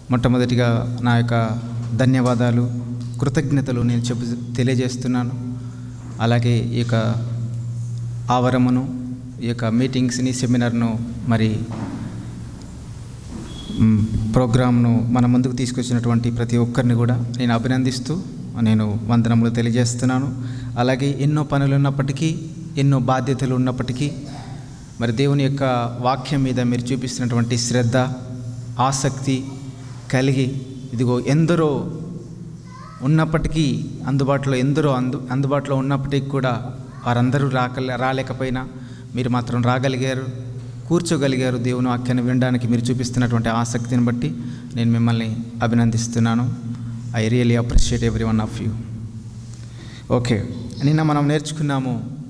మొట్టమొదటిగా నా యొక్క ధన్యవాదాలు కృతజ్ఞతలు నేను చెప్పు తెలియజేస్తున్నాను అలాగే ఈ యొక్క ఆవరమును ఈ యొక్క మీటింగ్స్ని సెమినార్ను మరి మ్, ప్రోగ్రామ్ను మన ముందుకు తీసుకొచ్చినటువంటి ప్రతి ఒక్కరిని కూడా నేను అభినందిస్తూ నేను వందనములు తెలియజేస్తున్నాను అలాగే ఎన్నో పనులు ఉన్నప్పటికీ ఎన్నో బాధ్యతలు ఉన్నప్పటికీ మరి దేవుని యొక్క వాక్యం మీద మీరు చూపిస్తున్నటువంటి శ్రద్ధ ఆసక్తి కలిగి ఇదిగో ఎందరో ఉన్నప్పటికీ అందుబాటులో ఎందరో అందు అందుబాటులో ఉన్నప్పటికీ కూడా వారందరూ రాకలే రాలేకపోయినా మీరు మాత్రం రాగలిగారు కూర్చోగలిగారు దేవుని వాక్యాన్ని వినడానికి మీరు చూపిస్తున్నటువంటి ఆసక్తిని బట్టి నేను మిమ్మల్ని అభినందిస్తున్నాను I really appreciate every one of you okay నిన్న మనం నేర్చుకున్నాము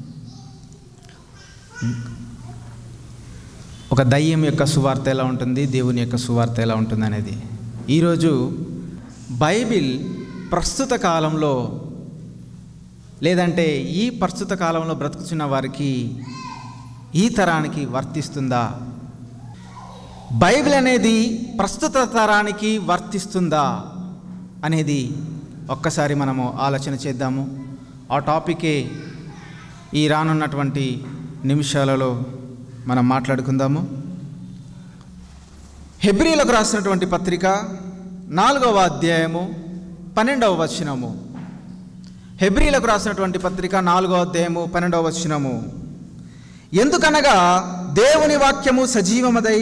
ఒక దయ్యం యొక్క సువార్త ఎలా ఉంటుంది దేవుని యొక్క సువార్త ఎలా ఉంటుంది అనేది ఈరోజు బైబిల్ ప్రస్తుత కాలంలో లేదంటే ఈ ప్రస్తుత కాలంలో బ్రతుకుతున్న వారికి ఈ తరానికి వర్తిస్తుందా బైబిల్ అనేది ప్రస్తుత తరానికి వర్తిస్తుందా అనేది ఒక్కసారి మనము ఆలోచన చేద్దాము ఆ టాపికే ఈ రానున్నటువంటి నిమిషాలలో మనం మాట్లాడుకుందాము హెబ్రిలకు రాసినటువంటి పత్రిక నాలుగవ అధ్యాయము పన్నెండవ వచనము హెబ్రిలకు రాసినటువంటి పత్రిక నాలుగవ అధ్యాయము పన్నెండవ వచనము ఎందుకనగా దేవుని వాక్యము సజీవమదై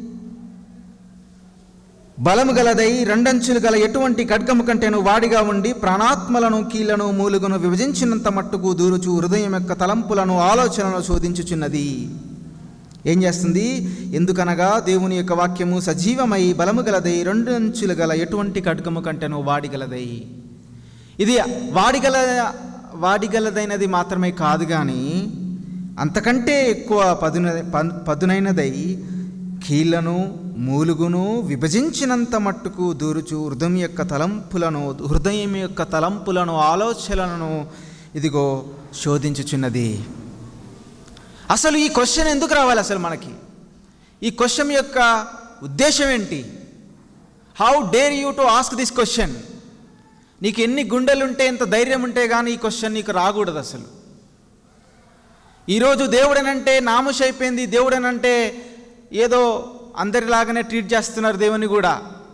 బలము గలదై రెండంచులు గల ఎటువంటి ఖడ్గము కంటేను వాడిగా ఉండి ప్రాణాత్మలను కీళ్లను మూలుగును విభజించినంత మట్టుకు దూరుచు హృదయం యొక్క తలంపులను ఆలోచనలను శోధించుచున్నది ఏం చేస్తుంది ఎందుకనగా దేవుని యొక్క వాక్యము సజీవమై బలము గలదై రెండు అంచులు గల ఎటువంటి ఖడ్గము కంటేను వాడిగలదై ఇది వాడిగల వాడిగలదైనది మాత్రమే కాదు కానీ అంతకంటే ఎక్కువ పదున పన్- పదునైనదై కీళ్లను మూలుగును విభజించినంత మట్టుకు దూరుచు హృదయం యొక్క తలంపులను హృదయం యొక్క తలంపులను ఆలోచనలను ఇదిగో శోధించుచున్నది అసలు ఈ క్వశ్చన్ ఎందుకు రావాలి అసలు మనకి ఈ క్వశ్చన్ యొక్క ఉద్దేశం ఏంటి how dare you to ask this question నీకు ఎన్ని గుండెలుంటే ఎంత ధైర్యం ఉంటే కానీ ఈ క్వశ్చన్ నీకు రాకూడదు అసలు ఈరోజు దేవుడనంటే నాముష అయిపోయింది దేవుడనంటే ఏదో అందరిలాగానే ట్రీట్ చేస్తున్నారు దేవుని కూడా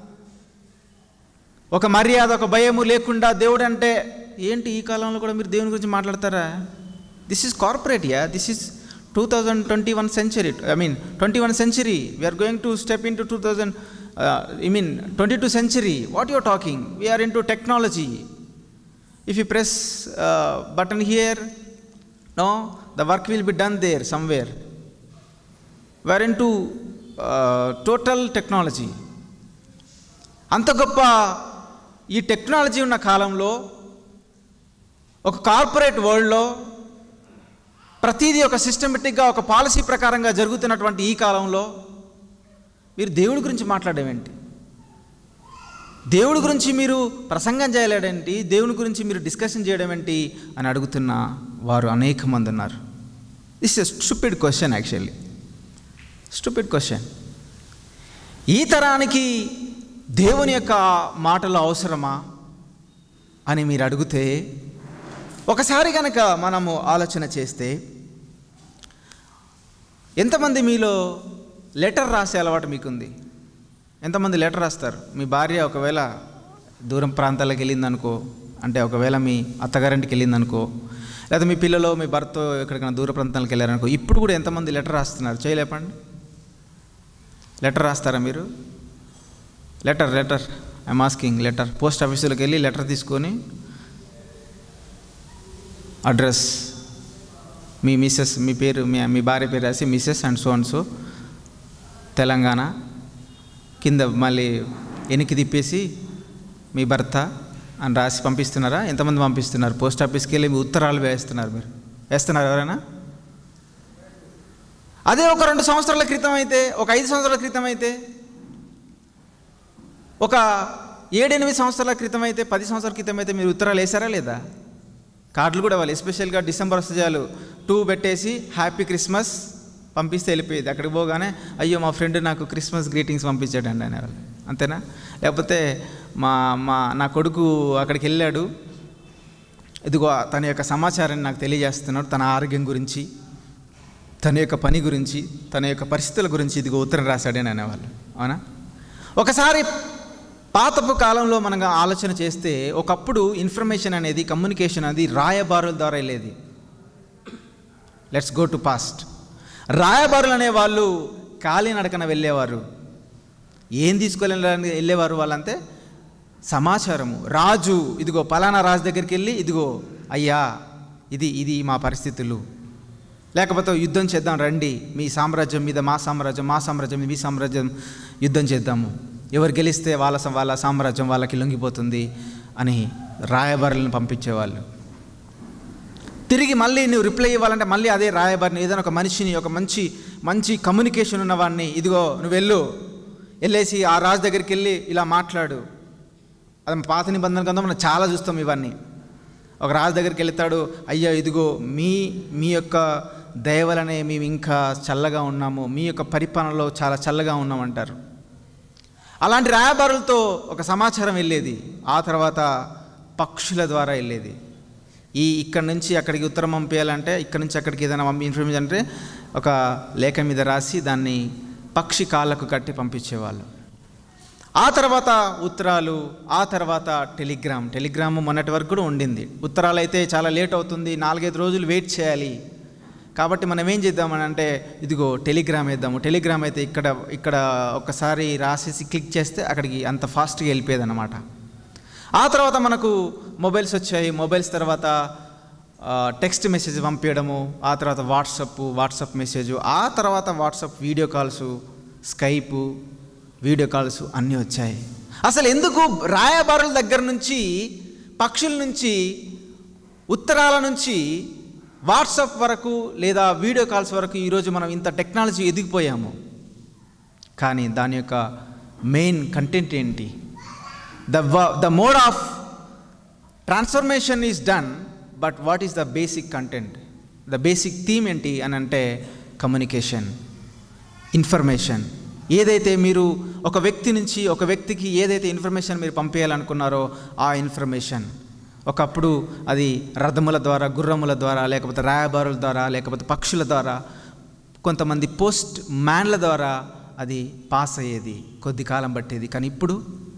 ఒక మర్యాద ఒక భయము లేకుండా దేవుడు అంటే ఏంటి ఈ కాలంలో కూడా మీరు దేవుని గురించి మాట్లాడతారా this is corporate ya this is two thousand twenty one century I mean twenty one century we're going to step into two thousand I mean twenty two century what you're talking we're into technology if you press uh, button here no the work will be done there somewhere we are into uh, total technology అంత గొప్ప ఈ technology ఉన్న కాలంలో ఒక corporate వరల్డ్లో ప్రతిదీ ఒక సిస్టమేటిక్గా ఒక పాలసీ ప్రకారంగా జరుగుతున్నటువంటి ఈ కాలంలో మీరు దేవుడి గురించి మాట్లాడడం ఏంటి దేవుడి గురించి మీరు ప్రసంగం చేయలేడేంటి దేవుని గురించి మీరు డిస్కషన్ చేయడం ఏంటి అని అడుగుతున్న వారు అనేక మంది ఉన్నారు this a stupid question actually stupid question ఈ తరానికి దేవుని యొక్క మాటలు అవసరమా అని మీరు అడిగితే ఒకసారి కనుక మనము ఆలోచన చేస్తే ఎంతమంది మీలో లెటర్ రాసే అలవాటు మీకుంది ఎంతమంది లెటర్ రాస్తారు మీ భార్య ఒకవేళ దూరం ప్రాంతాలకు వెళ్ళిందనుకో అంటే ఒకవేళ మీ అత్తగారింటికి వెళ్ళిందనుకో లేదా మీ పిల్లలు మీ భర్త ఎక్కడికైనా దూర ప్రాంతాలకు వెళ్ళారనుకో ఇప్పుడు కూడా ఎంతమంది లెటర్ రాస్తున్నారు చేయలేపండి లెటర్ రాస్తారా మీరు letter letter I'm asking letter post ఆఫీసులకు వెళ్ళి లెటర్ తీసుకొని అడ్రస్ మీ మిస్సెస్ మీ పేరు మీ మీ భార్య పేరు రాసి Mrs and so and so Telangana కింద మళ్ళీ వెనక్కి తిప్పేసి మీ భర్త అని రాసి పంపిస్తున్నారా ఎంతమంది పంపిస్తున్నారు పోస్ట్ ఆఫీస్కి వెళ్ళి మీ ఉత్తరాలు వేస్తున్నారు మీరు వేస్తున్నారు ఎవరైనా అదే ఒక రెండు సంవత్సరాల క్రితం అయితే ఒక ఐదు సంవత్సరాల క్రితం అయితే ఒక ఏడెనిమిది సంవత్సరాల క్రితం అయితే పది సంవత్సరాల క్రితం అయితే మీరు ఉత్తరాలు వేసారా లేదా కార్డులు కూడా వాళ్ళు ఎస్పెషల్గా డిసెంబర్ వస్తే చాలు టూ పెట్టేసి హ్యాపీ క్రిస్మస్ పంపిస్తే వెళ్ళిపోయేది అక్కడికి పోగానే అయ్యో మా ఫ్రెండ్ నాకు క్రిస్మస్ గ్రీటింగ్స్ పంపించాడండి అనేవాళ్ళు అంతేనా లేకపోతే మా మా నా కొడుకు అక్కడికి వెళ్ళాడు ఇదిగో తన యొక్క సమాచారాన్ని నాకు తెలియజేస్తున్నాడు తన ఆరోగ్యం గురించి తన యొక్క పని గురించి తన యొక్క పరిస్థితుల గురించి ఇదిగో ఉత్తరం రాశాడని అనేవాళ్ళు అవునా ఒకసారి పాతపు కాలంలో మనం ఆలోచన చేస్తే ఒకప్పుడు ఇన్ఫర్మేషన్ అనేది కమ్యూనికేషన్ అనేది రాయబారుల ద్వారా వెళ్ళేది లెట్స్ గో టు పాస్ట్ రాయబారులు అనే వాళ్ళు కాలినడకన వెళ్ళేవారు ఏం తీసుకెళ్ళడానికి వెళ్ళేవారు వాళ్ళంతే సమాచారము రాజు ఇదిగో పలానా రాజు దగ్గరికి వెళ్ళి ఇదిగో అయ్యా ఇది ఇది మా పరిస్థితులు లేకపోతే యుద్ధం చేద్దాం రండి మీ సామ్రాజ్యం మీద మా సామ్రాజ్యం మా సామ్రాజ్యం మీద మీ సామ్రాజ్యం యుద్ధం చేద్దాము ఎవరు గెలిస్తే వాళ్ళ స- వాళ్ళ సామ్రాజ్యం వాళ్ళకి లొంగిపోతుంది అని రాయబారులను పంపించేవాళ్ళు తిరిగి మళ్ళీ నువ్వు రిప్లై ఇవ్వాలంటే మళ్ళీ అదే రాయబారిని ఏదైనా ఒక మనిషిని ఒక మంచి మంచి కమ్యూనికేషన్ ఉన్నవాడిని ఇదిగో నువ్వు వెళ్ళు వెళ్ళేసి ఆ రాజు దగ్గరికి వెళ్ళి ఇలా మాట్లాడు అది పాత నిబంధన గ్రంథం మనం చాలా చూస్తాం ఇవన్నీ ఒక రాజు దగ్గరికి వెళ్తాడు అయ్యా ఇదిగో మీ మీ యొక్క దయవలనే మేము ఇంకా చల్లగా ఉన్నాము మీ యొక్క పరిపాలనలో చాలా చల్లగా ఉన్నామంటారు అలాంటి రాయబారులతో ఒక సమాచారం వెళ్ళేది ఆ తర్వాత పక్షుల ద్వారా వెళ్ళేది ఈ ఇక్కడ నుంచి అక్కడికి ఉత్తరం పంపించాలంటే ఇక్కడ నుంచి అక్కడికి ఏదైనా పంపి ఇన్ఫర్మేషన్ అంటే ఒక లేఖ మీద రాసి దాన్ని పక్షి కాళ్ళకు కట్టి పంపించేవాళ్ళు ఆ తర్వాత ఉత్తరాలు ఆ తర్వాత టెలిగ్రామ్ టెలిగ్రామ్ మొన్నటి వరకు కూడా ఉండింది ఉత్తరాలు అయితే చాలా లేట్ అవుతుంది నాలుగైదు రోజులు వెయిట్ చేయాలి కాబట్టి మనం ఏం చేద్దామని అంటే ఇదిగో టెలిగ్రామ్ వేద్దాము టెలిగ్రామ్ అయితే ఇక్కడ ఇక్కడ ఒకసారి రాసేసి క్లిక్ చేస్తే అక్కడికి అంత ఫాస్ట్గా వెళ్ళిపోయేది అనమాట ఆ తర్వాత మనకు మొబైల్స్ వచ్చాయి మొబైల్స్ తర్వాత ఆ, టెక్స్ట్ మెసేజ్ పంపించడము ఆ తర్వాత వాట్సప్ వాట్సప్ మెసేజ్ ఆ తర్వాత WhatsApp video calls Skype video calls అన్నీ వచ్చాయి అసలు ఎందుకు రాయబారుల దగ్గర నుంచి పక్షుల నుంచి ఉత్తరాల నుంచి వాట్సప్ వరకు లేదా వీడియో కాల్స్ వరకు ఈరోజు మనం ఇంత టెక్నాలజీ ఎదిగిపోయాము కానీ దాని యొక్క మెయిన్ కంటెంట్ ఏంటి the the mode of transformation is done but what is the basic content the basic theme ఏంటి అని అంటే కమ్యూనికేషన్ ఇన్ఫర్మేషన్ ఏదైతే మీరు ఒక వ్యక్తి నుంచి ఒక వ్యక్తికి ఏదైతే ఇన్ఫర్మేషన్ మీరు పంపించాలనుకున్నారో ఆ ఇన్ఫర్మేషన్ ఒకప్పుడు అది రథముల ద్వారా గుర్రముల ద్వారా లేకపోతే రాయబారుల ద్వారా లేకపోతే పక్షుల ద్వారా కొంతమంది పోస్ట్ మ్యాన్ల ద్వారా అది పాస్ అయ్యేది కొద్ది కాలం పట్టేది కానీ ఇప్పుడు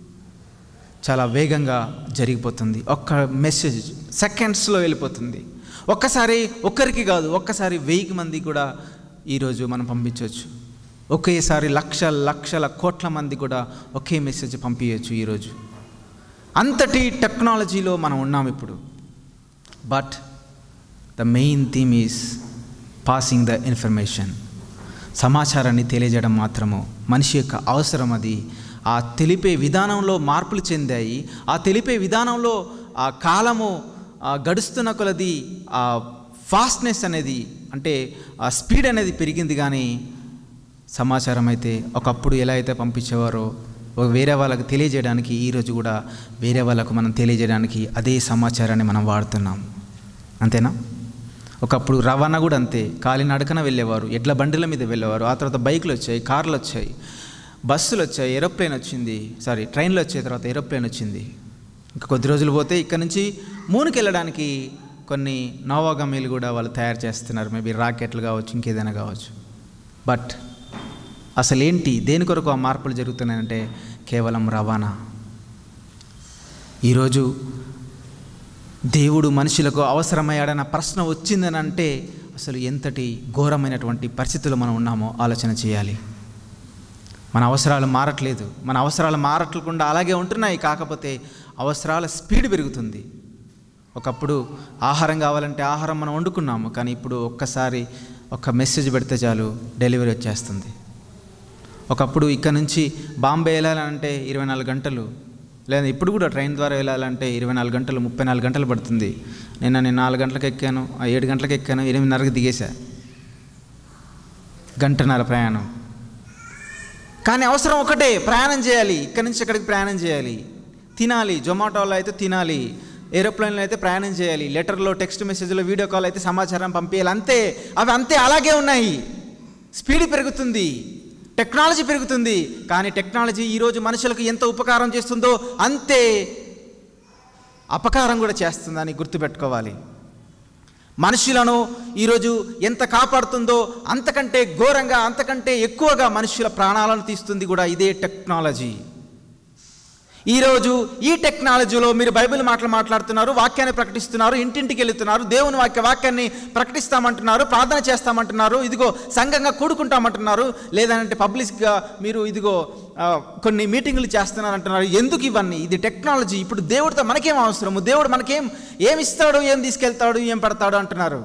చాలా వేగంగా జరిగిపోతుంది ఒక్క మెసేజ్ సెకండ్స్లో వెళ్ళిపోతుంది ఒక్కసారి ఒక్కరికి కాదు ఒక్కసారి వెయ్యికి మంది కూడా ఈరోజు మనం పంపించవచ్చు ఒకేసారి లక్షల లక్షల కోట్ల మంది కూడా ఒకే మెసేజ్ పంపించవచ్చు ఈరోజు అంతటి టెక్నాలజీలో మనం ఉన్నాం ఇప్పుడు but the main theme is passing the information సమాచారాన్ని తెలియజేయడం మాత్రము మనిషి యొక్క అవసరం అది ఆ తెలిపే విధానంలో మార్పులు చెందాయి ఆ తెలిపే విధానంలో ఆ కాలము ఆ గడుస్తున్న కొలది ఆ ఫాస్ట్నెస్ అనేది అంటే ఆ స్పీడ్ అనేది పెరిగింది కానీ సమాచారం అయితే ఒకప్పుడు ఎలా అయితే పంపించేవారో ఒక వేరే వాళ్ళకి తెలియజేయడానికి ఈరోజు కూడా వేరే వాళ్ళకు మనం తెలియజేయడానికి అదే సమాచారాన్ని మనం వాడుతున్నాం అంతేనా ఒకప్పుడు రవాణా కూడా అంతే కాలినడకన వెళ్ళేవారు ఎడ్ల బండిల మీద వెళ్ళేవారు ఆ తర్వాత బైకులు వచ్చాయి కార్లు వచ్చాయి బస్సులు వచ్చాయి ఏరోప్లేన్ వచ్చింది సారీ ట్రైన్లు వచ్చాయి తర్వాత ఏరోప్లేన్ వచ్చింది ఇంకా కొద్ది రోజులు పోతే ఇక్కడ నుంచి మూనుకి వెళ్ళడానికి కొన్ని నోవాగమీలు కూడా వాళ్ళు తయారు చేస్తున్నారు మేబీ రాకెట్లు కావచ్చు ఇంకేదైనా కావచ్చు బట్ అసలు ఏంటి దేని కొరకు ఆ మార్పులు జరుగుతున్నాయంటే కేవలం రవాణా ఈరోజు దేవుడు మనుషులకు అవసరమయ్యాడన్న ప్రశ్న వచ్చిందని అంటే అసలు ఎంతటి ఘోరమైనటువంటి పరిస్థితుల్లో మనం ఉన్నామో ఆలోచన చేయాలి మన అవసరాలు మారట్లేదు మన అవసరాలు మారట్లకుండా అలాగే ఉంటున్నాయి కాకపోతే అవసరాల స్పీడ్ పెరుగుతుంది ఒకప్పుడు ఆహారం కావాలంటే ఆహారం మనం వండుకున్నాము కానీ ఇప్పుడు ఒక్కసారి ఒక మెసేజ్ పెడితే చాలు డెలివరీ వచ్చేస్తుంది ఒకప్పుడు ఇక్కడ నుంచి బాంబే వెళ్ళాలంటే ఇరవై నాలుగు గంటలు లేదా ఇప్పుడు కూడా ట్రైన్ ద్వారా వెళ్ళాలంటే ఇరవై నాలుగు గంటలు ముప్పై నాలుగు గంటలు పడుతుంది నిన్న నేను నాలుగు గంటలకు ఎక్కాను ఆ ఏడు గంటలకు ఎక్కాను ఎనిమిదిన్నరకు దిగేశా గంటన్నర ప్రయాణం కానీ అవసరం ఒకటే ప్రయాణం చేయాలి ఇక్కడి నుంచి ఇక్కడికి ప్రయాణం చేయాలి తినాలి జొమాటోలో అయితే తినాలి ఏరోప్లేన్లో అయితే ప్రయాణం చేయాలి లెటర్లో టెక్స్ట్ మెసేజ్లో వీడియో కాల్ అయితే సమాచారం పంపించాలి అంతే అవి అంతే అలాగే ఉన్నాయి స్పీడ్ పెరుగుతుంది టెక్నాలజీ పెరుగుతుంది కానీ టెక్నాలజీ ఈరోజు మనుషులకు ఎంత ఉపకారం చేస్తుందో అంతే అపకారం కూడా చేస్తుందని గుర్తుపెట్టుకోవాలి మనుషులను ఈరోజు ఎంత కాపాడుతుందో అంతకంటే ఘోరంగా అంతకంటే ఎక్కువగా మనుషుల ప్రాణాలను తీస్తుంది కూడా ఇదే టెక్నాలజీ ఈరోజు ఈ టెక్నాలజీలో మీరు బైబిల్ మాటలు మాట్లాడుతున్నారు వాక్యాన్ని ప్రకటిస్తున్నారు ఇంటింటికి వెళుతున్నారు దేవుని వాక్య వాక్యాన్ని ప్రకటిస్తామంటున్నారు ప్రార్థన చేస్తామంటున్నారు ఇదిగో సంఘంగా కూడుకుంటామంటున్నారు లేదంటే పబ్లిక్గా మీరు ఇదిగో ఆ, కొన్ని మీటింగులు చేస్తున్నారు అంటున్నారు ఎందుకు ఇవన్నీ ఇది టెక్నాలజీ ఇప్పుడు దేవుడితో మనకేం అవసరము దేవుడు మనకేం ఏం ఇస్తాడు ఏం తీసుకెళ్తాడు ఏం పెడతాడు అంటున్నారు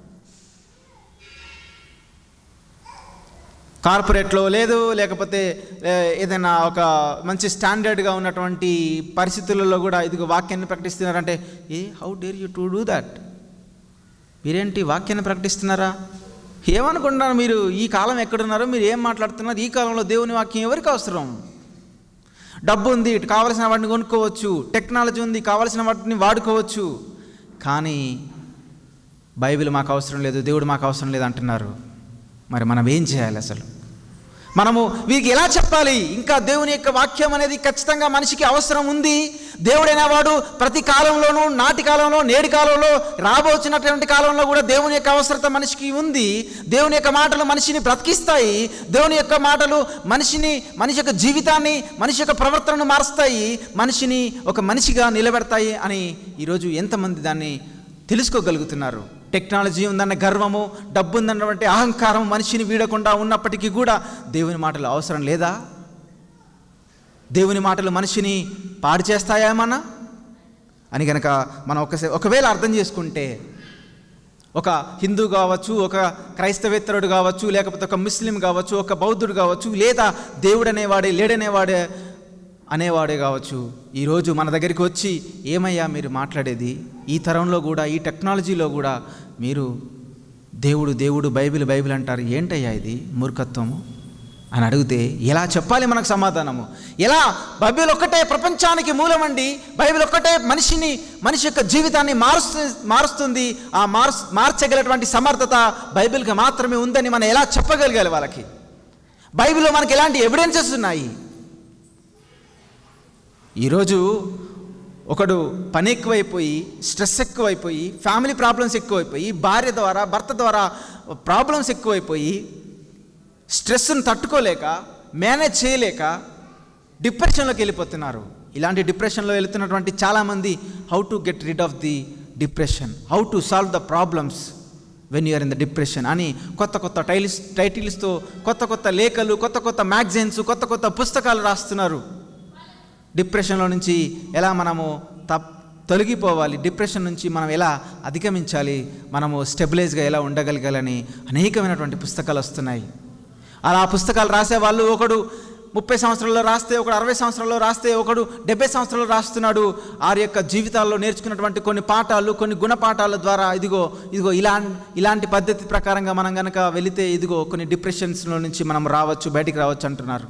కార్పొరేట్లో లేదు లేకపోతే ఏ, ఏదైనా ఒక మంచి స్టాండర్డ్గా ఉన్నటువంటి పరిస్థితులలో కూడా ఇదిగో వాక్యాన్ని ప్రకటిస్తున్నారంటే ఏ how dare you to do that మీరేంటి వాక్యాన్ని ప్రకటిస్తున్నారా ఏమనుకుంటున్నారు మీరు ఈ కాలం ఎక్కడున్నారో మీరు ఏం మాట్లాడుతున్నారు ఈ కాలంలో దేవుని వాక్యం ఎవరికి అవసరం డబ్బు ఉంది కావలసిన వాటిని కొనుక్కోవచ్చు టెక్నాలజీ ఉంది కావలసిన వాటిని వాడుకోవచ్చు కానీ బైబిల్ మాకు అవసరం లేదు దేవుడు మాకు అవసరం లేదు అంటున్నారు మరి మనం ఏం చేయాలి అసలు మనము వీరికి ఎలా చెప్పాలి ఇంకా దేవుని యొక్క వాక్యం అనేది ఖచ్చితంగా మనిషికి అవసరం ఉంది దేవుడైన వాడు ప్రతి కాలంలోనూ నాటి కాలంలో నేటి కాలంలో రాబోతున్నటువంటి కాలంలో కూడా దేవుని యొక్క అవసరత మనిషికి ఉంది దేవుని యొక్క మాటలు మనిషిని బ్రతికిస్తాయి దేవుని యొక్క మాటలు మనిషిని మనిషి యొక్క జీవితాన్ని మనిషి యొక్క ప్రవర్తనను మారుస్తాయి మనిషిని ఒక మనిషిగా నిలబెడతాయి అని ఈరోజు ఎంతమంది దాన్ని తెలుసుకోగలుగుతున్నారు టెక్నాలజీ ఉందన్న గర్వము డబ్బు ఉందన్నటువంటి అహంకారం మనిషిని వీడకుండా ఉన్నప్పటికీ కూడా దేవుని మాటలు అవసరం లేదా దేవుని మాటలు మనిషిని పాడు చేస్తాయా ఏమన్నా అని కనుక మనం ఒకసే ఒకవేళ అర్థం చేసుకుంటే ఒక హిందూ కావచ్చు ఒక క్రైస్తవేతరుడు కావచ్చు లేకపోతే ఒక ముస్లిం కావచ్చు ఒక బౌద్ధుడు కావచ్చు లేదా దేవుడు అనేవాడే లేడనేవాడే అనేవాడే కావచ్చు ఈరోజు మన దగ్గరికి వచ్చి ఏమయ్యా మీరు మాట్లాడేది ఈ తరంలో కూడా ఈ టెక్నాలజీలో కూడా మీరు దేవుడు దేవుడు బైబిల్ బైబిల్ అంటారు ఏంటయ్యా ఇది మూర్ఖత్వము అని అడిగితే ఎలా చెప్పాలి మనకు సమాధానము ఎలా బైబిల్ ఒక్కటే ప్రపంచానికి మూలమండి బైబిల్ ఒక్కటే మనిషిని మనిషి యొక్క జీవితాన్ని మారుస్తు మారుస్తుంది ఆ మార్స్ మార్చగలటువంటి సమర్థత బైబిల్కి మాత్రమే ఉందని మనం ఎలా చెప్పగలగాలి వాళ్ళకి బైబిల్లో మనకి ఎలాంటి ఎవిడెన్సెస్ ఉన్నాయి ఈరోజు ఒకడు పని ఎక్కువైపోయి స్ట్రెస్ ఎక్కువైపోయి ఫ్యామిలీ ప్రాబ్లమ్స్ ఎక్కువైపోయి భార్య ద్వారా భర్త ద్వారా ప్రాబ్లమ్స్ ఎక్కువైపోయి స్ట్రెస్ను తట్టుకోలేక మేనేజ్ చేయలేక డిప్రెషన్లోకి వెళ్ళిపోతున్నారు ఇలాంటి డిప్రెషన్లో వెళుతున్నటువంటి చాలామంది how to get rid of the depression how to solve the problems when you're in the depression అని కొత్త కొత్త టైల్స్ టైటిల్స్తో కొత్త కొత్త లేఖలు కొత్త కొత్త మ్యాగజైన్స్ కొత్త కొత్త పుస్తకాలు రాస్తున్నారు డిప్రెషన్లో నుంచి ఎలా మనము తప్ తొలగిపోవాలి డిప్రెషన్ నుంచి మనం ఎలా అధిగమించాలి మనము స్టెబిలైజ్గా ఎలా ఉండగలగాలని అనేకమైనటువంటి పుస్తకాలు వస్తున్నాయి అలా ఆ పుస్తకాలు రాసే వాళ్ళు ఒకడు ముప్పై సంవత్సరాల్లో రాస్తే ఒకడు అరవై సంవత్సరాల్లో రాస్తే ఒకడు డెబ్బై సంవత్సరాల్లో రాస్తున్నాడు వారి యొక్క జీవితాల్లో నేర్చుకున్నటువంటి కొన్ని పాఠాలు కొన్ని గుణపాఠాల ద్వారా ఇదిగో ఇదిగో ఇలా ఇలాంటి పద్ధతి ప్రకారంగా మనం కనుక వెళితే ఇదిగో కొన్ని డిప్రెషన్స్లో నుంచి మనం రావచ్చు బయటికి రావచ్చు అంటున్నారు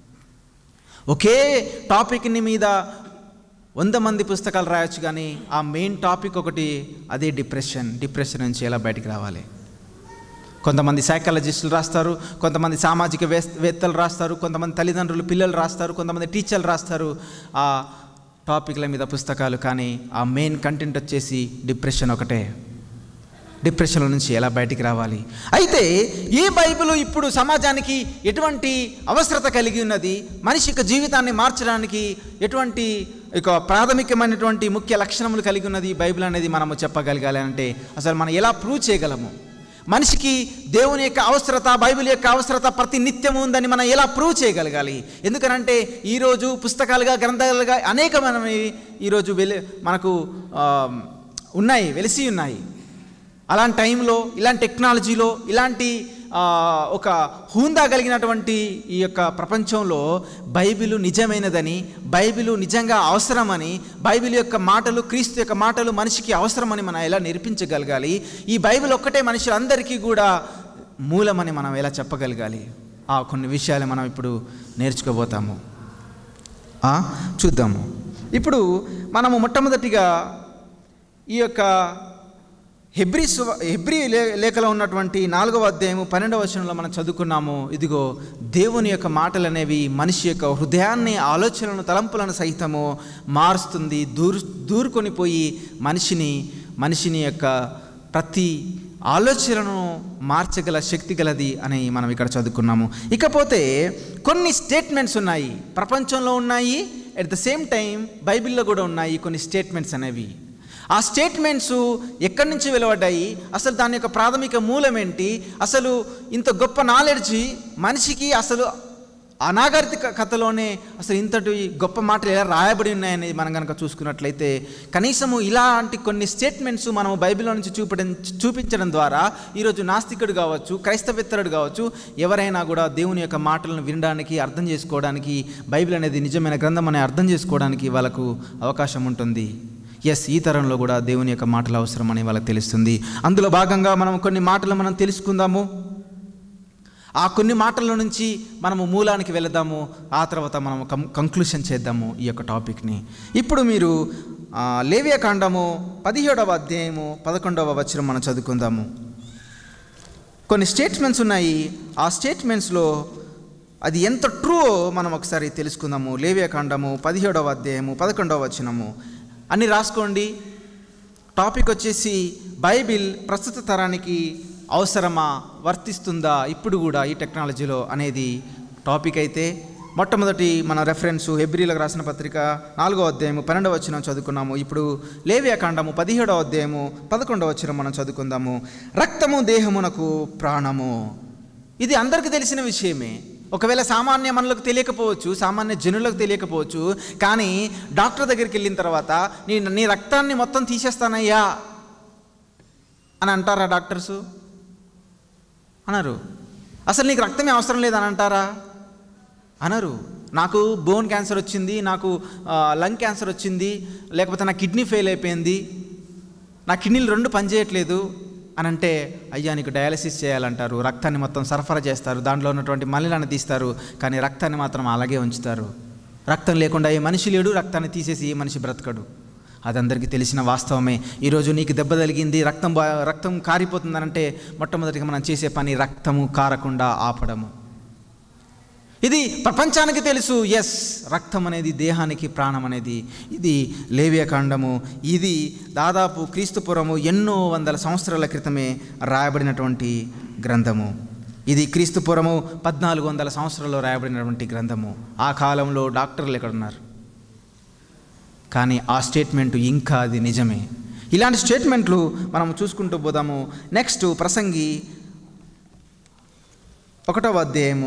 ఒకే టాపిక్ని మీద వంద మంది పుస్తకాలు రాయొచ్చు కానీ ఆ మెయిన్ టాపిక్ ఒకటి అదే డిప్రెషన్ డిప్రెషన్ నుంచి ఎలా బయటికి రావాలి కొంతమంది సైకాలజిస్టులు రాస్తారు కొంతమంది సామాజిక వేస్- వేత్తలు రాస్తారు కొంతమంది తల్లిదండ్రులు పిల్లలు రాస్తారు కొంతమంది టీచర్లు రాస్తారు ఆ టాపిక్ల మీద పుస్తకాలు కానీ ఆ మెయిన్ కంటెంట్ వచ్చేసి డిప్రెషన్ ఒకటే డిప్రెషన్ల నుంచి ఎలా బయటికి రావాలి అయితే ఈ బైబిల్ ఇప్పుడు సమాజానికి ఎటువంటి అవసరత కలిగి ఉన్నది మనిషి యొక్క జీవితాన్ని మార్చడానికి ఎటువంటి ఇక ప్రాథమికమైనటువంటి ముఖ్య లక్షణములు కలిగి ఉన్నది ఈ బైబిల్ అనేది మనము చెప్పగలగాలి అంటే అసలు మనం ఎలా ప్రూవ్ చేయగలము మనిషికి దేవుని యొక్క అవసరత బైబిల్ యొక్క అవసరత ప్రతి నిత్యము ఉందని మనం ఎలా ప్రూవ్ చేయగలగాలి ఎందుకనంటే ఈరోజు పుస్తకాలుగా గ్రంథాలుగా అనేకమైనవి ఈరోజు వెలి మనకు ఆ, ఉన్నాయి వెలిసి ఉన్నాయి అలాంటి టైంలో ఇలాంటి టెక్నాలజీలో ఇలాంటి ఆ, ఒక హూందా కలిగినటువంటి ఈ యొక్క ప్రపంచంలో బైబిలు నిజమైనదని బైబిలు నిజంగా అవసరమని బైబిల్ యొక్క మాటలు క్రీస్తు యొక్క మాటలు మనిషికి అవసరమని మనం ఎలా నిరూపించగలగాలి ఈ బైబిల్ ఒక్కటే మనుషులందరికీ కూడా మూలమని మనం ఎలా చెప్పగలగాలి ఆ కొన్ని విషయాలు మనం ఇప్పుడు నేర్చుకోబోతాము ఆ, చూద్దాము ఇప్పుడు మనము మొట్టమొదటిగా ఈ యొక్క హెబ్రి సువ హెబ్రి లే లేఖలో ఉన్నటువంటి నాలుగవ అధ్యాయము పన్నెండవ వచనంలో మనం చదువుకున్నాము ఇదిగో దేవుని యొక్క మాటలు అనేవి మనిషి యొక్క హృదయాన్ని ఆలోచనలను తలంపులను సహితము మారుస్తుంది దూరు దూరుకొని పోయి మనిషిని మనిషిని యొక్క ప్రతి ఆలోచనను మార్చగల శక్తి గలది అని మనం ఇక్కడ చదువుకున్నాము ఇకపోతే కొన్ని స్టేట్మెంట్స్ ఉన్నాయి ప్రపంచంలో ఉన్నాయి అట్ ద సేమ్ టైం బైబిల్లో కూడా ఉన్నాయి కొన్ని స్టేట్మెంట్స్ అనేవి ఆ స్టేట్మెంట్స్ ఎక్కడి నుంచి వెలువడ్డాయి అసలు దాని యొక్క ప్రాథమిక మూలం ఏంటి అసలు ఇంత గొప్ప నాలెడ్జ్ మనిషికి అసలు అనాగరిక కథలోనే అసలు ఇంతటి గొప్ప మాటలు ఎలా రాయబడి ఉన్నాయనేది మనం కనుక చూసుకున్నట్లయితే కనీసము ఇలాంటి కొన్ని స్టేట్మెంట్స్ మనము బైబిల్లో నుంచి చూపడం చూపించడం ద్వారా ఈరోజు నాస్తికుడు కావచ్చు క్రైస్తవేత్తరుడు కావచ్చు ఎవరైనా కూడా దేవుని యొక్క మాటలను వినడానికి అర్థం చేసుకోవడానికి బైబిల్ అనేది నిజమైన గ్రంథం అనే అర్థం చేసుకోవడానికి వాళ్ళకు అవకాశం ఉంటుంది ఎస్ ఈ తరంలో కూడా దేవుని యొక్క మాటలు అవసరం అని వాళ్ళకి తెలుస్తుంది అందులో భాగంగా మనం కొన్ని మాటలు మనం తెలుసుకుందాము ఆ కొన్ని మాటల నుంచి మనము మూలానికి వెళదాము ఆ తర్వాత మనం కం కంక్లూషన్ చేద్దాము ఈ యొక్క టాపిక్ని ఇప్పుడు మీరు ఆ, లేవియా కాండము పదిహేడవ అధ్యాయము పదకొండవ వచనం మనం చదువుకుందాము కొన్ని స్టేట్మెంట్స్ ఉన్నాయి ఆ స్టేట్మెంట్స్లో అది ఎంత ట్రూ మనం ఒకసారి తెలుసుకుందాము లేవియా కాండము పదిహేడవ అధ్యాయము పదకొండవ వచనము అన్ని రాసుకోండి టాపిక్ వచ్చేసి బైబిల్ ప్రస్తుత తరానికి అవసరమా వర్తిస్తుందా ఇప్పుడు కూడా ఈ టెక్నాలజీలో అనేది టాపిక్ అయితే మొట్టమొదటి మన రెఫరెన్స్ హెబ్రిలకు రాసిన పత్రిక నాలుగో అధ్యాయము పన్నెండవ వచనం చదువుకున్నాము ఇప్పుడు లేవియా కాండము పదిహేడవ అధ్యాయము పదకొండవ వచనం మనం చదువుకుందాము రక్తము దేహమునకు ప్రాణము ఇది అందరికీ తెలిసిన విషయమే ఒకవేళ సామాన్య మనలకు తెలియకపోవచ్చు సామాన్య జనులకు తెలియకపోవచ్చు కానీ డాక్టర్ దగ్గరికి వెళ్ళిన తర్వాత నీ నీ రక్తాన్ని మొత్తం తీసేస్తానయ్యా అని అంటారా డాక్టర్సు అనరు అసలు నీకు రక్తమే అవసరం లేదని అంటారా అనరు నాకు బోన్ క్యాన్సర్ వచ్చింది నాకు ఆ, లంగ్ క్యాన్సర్ వచ్చింది లేకపోతే నా కిడ్నీ ఫెయిల్ అయిపోయింది నా కిడ్నీలు రెండు పనిచేయట్లేదు అని అంటే అయ్యా నీకు డయాలసిస్ చేయాలంటారు రక్తాన్ని మొత్తం సరఫరా చేస్తారు దాంట్లో ఉన్నటువంటి మలినాన్ని తీస్తారు కానీ రక్తాన్ని మాత్రం అలాగే ఉంచుతారు రక్తం లేకుండా ఏ మనిషి లేడు రక్తాన్ని తీసేసి ఏ మనిషి బ్రతకడు అది అందరికీ తెలిసిన వాస్తవమే ఈరోజు నీకు దెబ్బ తగిలింది రక్తం బా- రక్తం కారిపోతుందనంటే మొట్టమొదటిగా మనం చేసే పని రక్తము కారకుండా ఆపడము ఇది ప్రపంచానికి తెలుసు ఎస్ రక్తం అనేది దేహానికి ప్రాణం అనేది ఇది లేవ్యకాండము ఇది దాదాపు క్రీస్తుపురము ఎన్నో వందల సంవత్సరాల క్రితమే రాయబడినటువంటి గ్రంథము ఇది క్రీస్తుపురము పద్నాలుగు వందల సంవత్సరాల్లో రాయబడినటువంటి గ్రంథము ఆ కాలంలో డాక్టర్లు ఎక్కడున్నారు కానీ ఆ స్టేట్మెంట్ ఇంకా అది నిజమే ఇలాంటి స్టేట్మెంట్లు మనం చూసుకుంటూ పోదాము నెక్స్ట్ ప్రసంగి ఒకటవ అధ్యాయము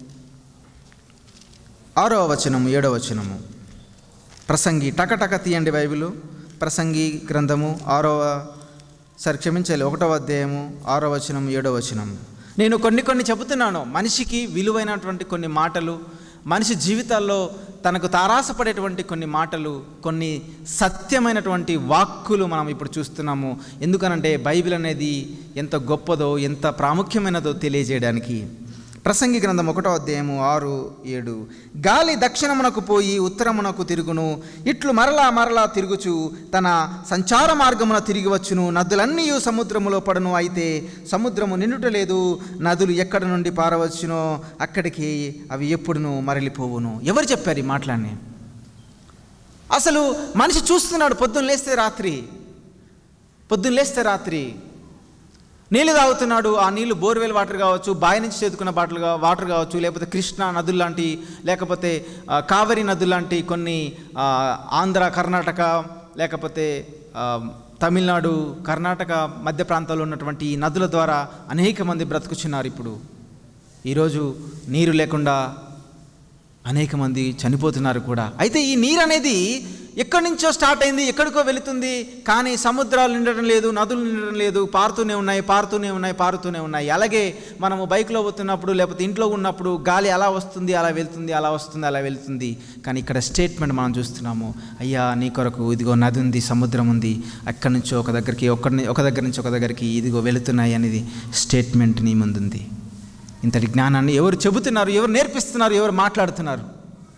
ఆరవ వచనము ఏడవ వచనము ప్రసంగి టకటక తీయండి బైబిల్ ప్రసంగి గ్రంథము ఆరవ సరే క్షమించాలి ఒకటవ అధ్యాయము ఆరవ వచనం ఏడవ వచనము నేను కొన్ని కొన్ని చెబుతున్నాను మనిషికి విలువైనటువంటి కొన్ని మాటలు మనిషి జీవితాల్లో తనకు తారాసపడేటువంటి కొన్ని మాటలు కొన్ని సత్యమైనటువంటి వాక్కులు మనం ఇప్పుడు చూస్తున్నాము ఎందుకనంటే బైబిల్ అనేది ఎంత గొప్పదో ఎంత ప్రాముఖ్యమైనదో తెలియజేయడానికి ప్రసంగి గ్రంథం ఒకటో అధ్యాయము ఆరు ఏడు గాలి దక్షిణమునకు పోయి ఉత్తరమునకు తిరుగును ఇట్లు మరలా మరలా తిరుగుచు తన సంచార మార్గమున తిరిగి వచ్చును నదులన్నీ సముద్రములో పడును అయితే సముద్రము నిండుట లేదు నదులు ఎక్కడ నుండి పారవచ్చునో అక్కడికి అవి ఎప్పుడును మరలిపోవును ఎవరు చెప్పారు ఈ మాటలన్నీ అసలు మనిషి చూస్తున్నాడు పొద్దున్న లేస్తే రాత్రి పొద్దున్న లేస్తే రాత్రి నీళ్ళు తాగుతున్నాడు ఆ నీళ్లు బోర్వెల్ వాటర్ కావచ్చు బావి నుంచి చేతుకున్న బాటలు కా- వాటర్ కావచ్చు లేకపోతే కృష్ణా నదులు లాంటి లేకపోతే ఆ, కావేరి నదులు లాంటి కొన్ని ఆ, ఆంధ్ర కర్ణాటక లేకపోతే ఆ, తమిళనాడు కర్ణాటక మధ్య ప్రాంతాల్లో ఉన్నటువంటి ఈ నదుల ద్వారా అనేక మంది బ్రతుకుచున్నారు ఇప్పుడు ఈరోజు నీరు లేకుండా అనేక మంది చనిపోతున్నారు కూడా అయితే ఈ నీరు అనేది ఎక్కడి నుంచో స్టార్ట్ అయింది ఎక్కడికో వెళుతుంది కానీ సముద్రాలు నిండడం లేదు నదులు నిండడం లేదు పారుతూనే ఉన్నాయి పారుతూనే ఉన్నాయి పారుతూనే ఉన్నాయి అలాగే మనము బైక్లో పోతున్నప్పుడు లేకపోతే ఇంట్లో ఉన్నప్పుడు గాలి అలా వస్తుంది అలా వెళ్తుంది అలా వస్తుంది అలా వెళ్తుంది కానీ ఇక్కడ స్టేట్మెంట్ మనం చూస్తున్నాము అయ్యా నీ కొరకు ఇదిగో నది ఉంది సముద్రం ఉంది అక్కడి నుంచి ఒక దగ్గరికి ఒకరిని ఒక దగ్గర నుంచి ఒక దగ్గరికి ఇదిగో వెళుతున్నాయి అనేది స్టేట్మెంట్ నీ ముందుంది ఇంతటి జ్ఞానాన్ని ఎవరు చెబుతున్నారు ఎవరు నేర్పిస్తున్నారు ఎవరు మాట్లాడుతున్నారు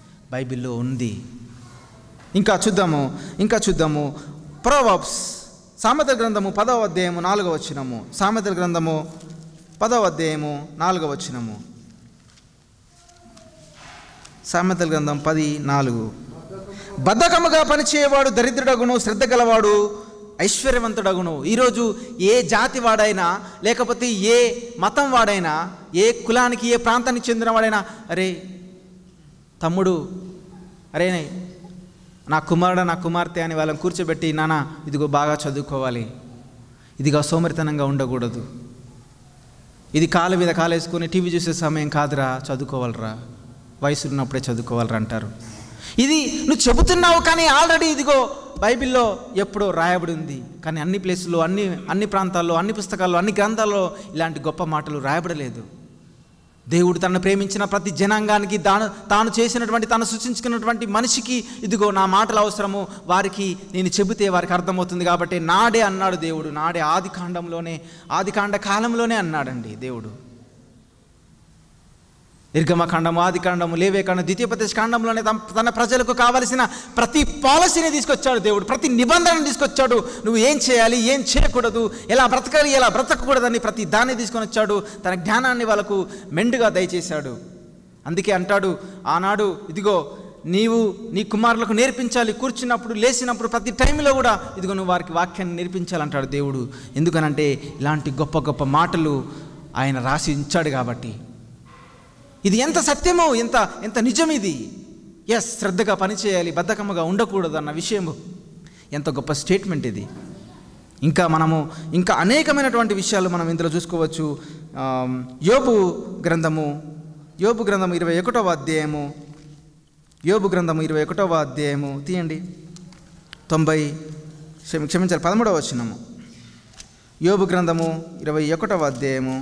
బైబిల్లో ఉంది ఇంకా చూద్దాము ఇంకా చూద్దాము ప్రోవాబ్స్ సామెతల గ్రంథము పదవ అధ్యాయము నాలుగవ వచ్చినము సామెతల గ్రంథము పదవ అధ్యాయము నాలుగవ వచ్చినము సామెతల గ్రంథం పది నాలుగు బద్ధకముగా పనిచేయవాడు దరిద్రుడగును శ్రద్ధ గలవాడు ఐశ్వర్యవంతుడగును ఈరోజు ఏ జాతి వాడైనా లేకపోతే ఏ మతం వాడైనా ఏ కులానికి ఏ ప్రాంతానికి చెందిన వాడైనా అరే తమ్ముడు అరే నా కుమారుడు నా కుమార్తె అని వాళ్ళని కూర్చోబెట్టి నాన్న ఇదిగో బాగా చదువుకోవాలి ఇదిగో సోమరితనంగా ఉండకూడదు ఇది కాలు మీద కాలేసుకొని టీవీ చూసే సమయం కాదురా చదువుకోవాలరా వయసు ఉన్నప్పుడే చదువుకోవాలరా అంటారు ఇది నువ్వు చెబుతున్నావు కానీ ఆల్రెడీ ఇదిగో బైబిల్లో ఎప్పుడో రాయబడి ఉంది కానీ అన్ని ప్లేసుల్లో అన్ని అన్ని ప్రాంతాల్లో అన్ని పుస్తకాల్లో అన్ని గ్రంథాల్లో ఇలాంటి గొప్ప మాటలు రాయబడలేదు దేవుడు తనను ప్రేమించిన ప్రతి జనాంగానికి తాను తాను చేసినటువంటి తాను సృష్టించుకున్నటువంటి మనిషికి ఇదిగో నా మాటలు అవసరము వారికి నేను చెబితే వారికి అర్థమవుతుంది కాబట్టి నాడే అన్నాడు దేవుడు నాడే ఆది కాండంలోనే ఆది కాండ కాలంలోనే అన్నాడండి దేవుడు నిర్గమకాండము ఆది కాండము లేవే కాండం ద్వితీయపదేశ కాండంలోనే తమ తన ప్రజలకు కావలసిన ప్రతి పాలసీని తీసుకొచ్చాడు దేవుడు ప్రతి నిబంధనను తీసుకొచ్చాడు నువ్వు ఏం చేయాలి ఏం చేయకూడదు ఎలా బ్రతకాలి ఎలా బ్రతకూడదని ప్రతి దాన్ని తీసుకొని వచ్చాడు తన జ్ఞానాన్ని వాళ్ళకు మెండుగా దయచేశాడు అందుకే అంటాడు ఆనాడు ఇదిగో నీవు నీ కుమారులకు నేర్పించాలి కూర్చున్నప్పుడు లేచినప్పుడు ప్రతి టైంలో కూడా ఇదిగో నువ్వు వారికి వాక్యాన్ని నేర్పించాలంటాడు దేవుడు ఎందుకనంటే ఇలాంటి గొప్ప గొప్ప మాటలు ఆయన రాసి ఉంచాడు కాబట్టి ఇది ఎంత సత్యమో ఎంత ఎంత నిజం ఇది ఎస్ శ్రద్ధగా పనిచేయాలి బద్ధకముగా ఉండకూడదు అన్న విషయము ఎంత గొప్ప స్టేట్మెంట్ ఇది ఇంకా మనము ఇంకా అనేకమైనటువంటి విషయాలు మనం ఇందులో చూసుకోవచ్చు ఆమ్, యోబు గ్రంథము యోబు గ్రంథము ఇరవై ఒకటవ అధ్యాయము యోబు గ్రంథము ఇరవై ఒకటవ అధ్యాయము తీయండి తొంభై క్షమి క్షమించాలి పదమూడవ వచ్చినము యోబు గ్రంథము ఇరవై ఒకటవ అధ్యాయము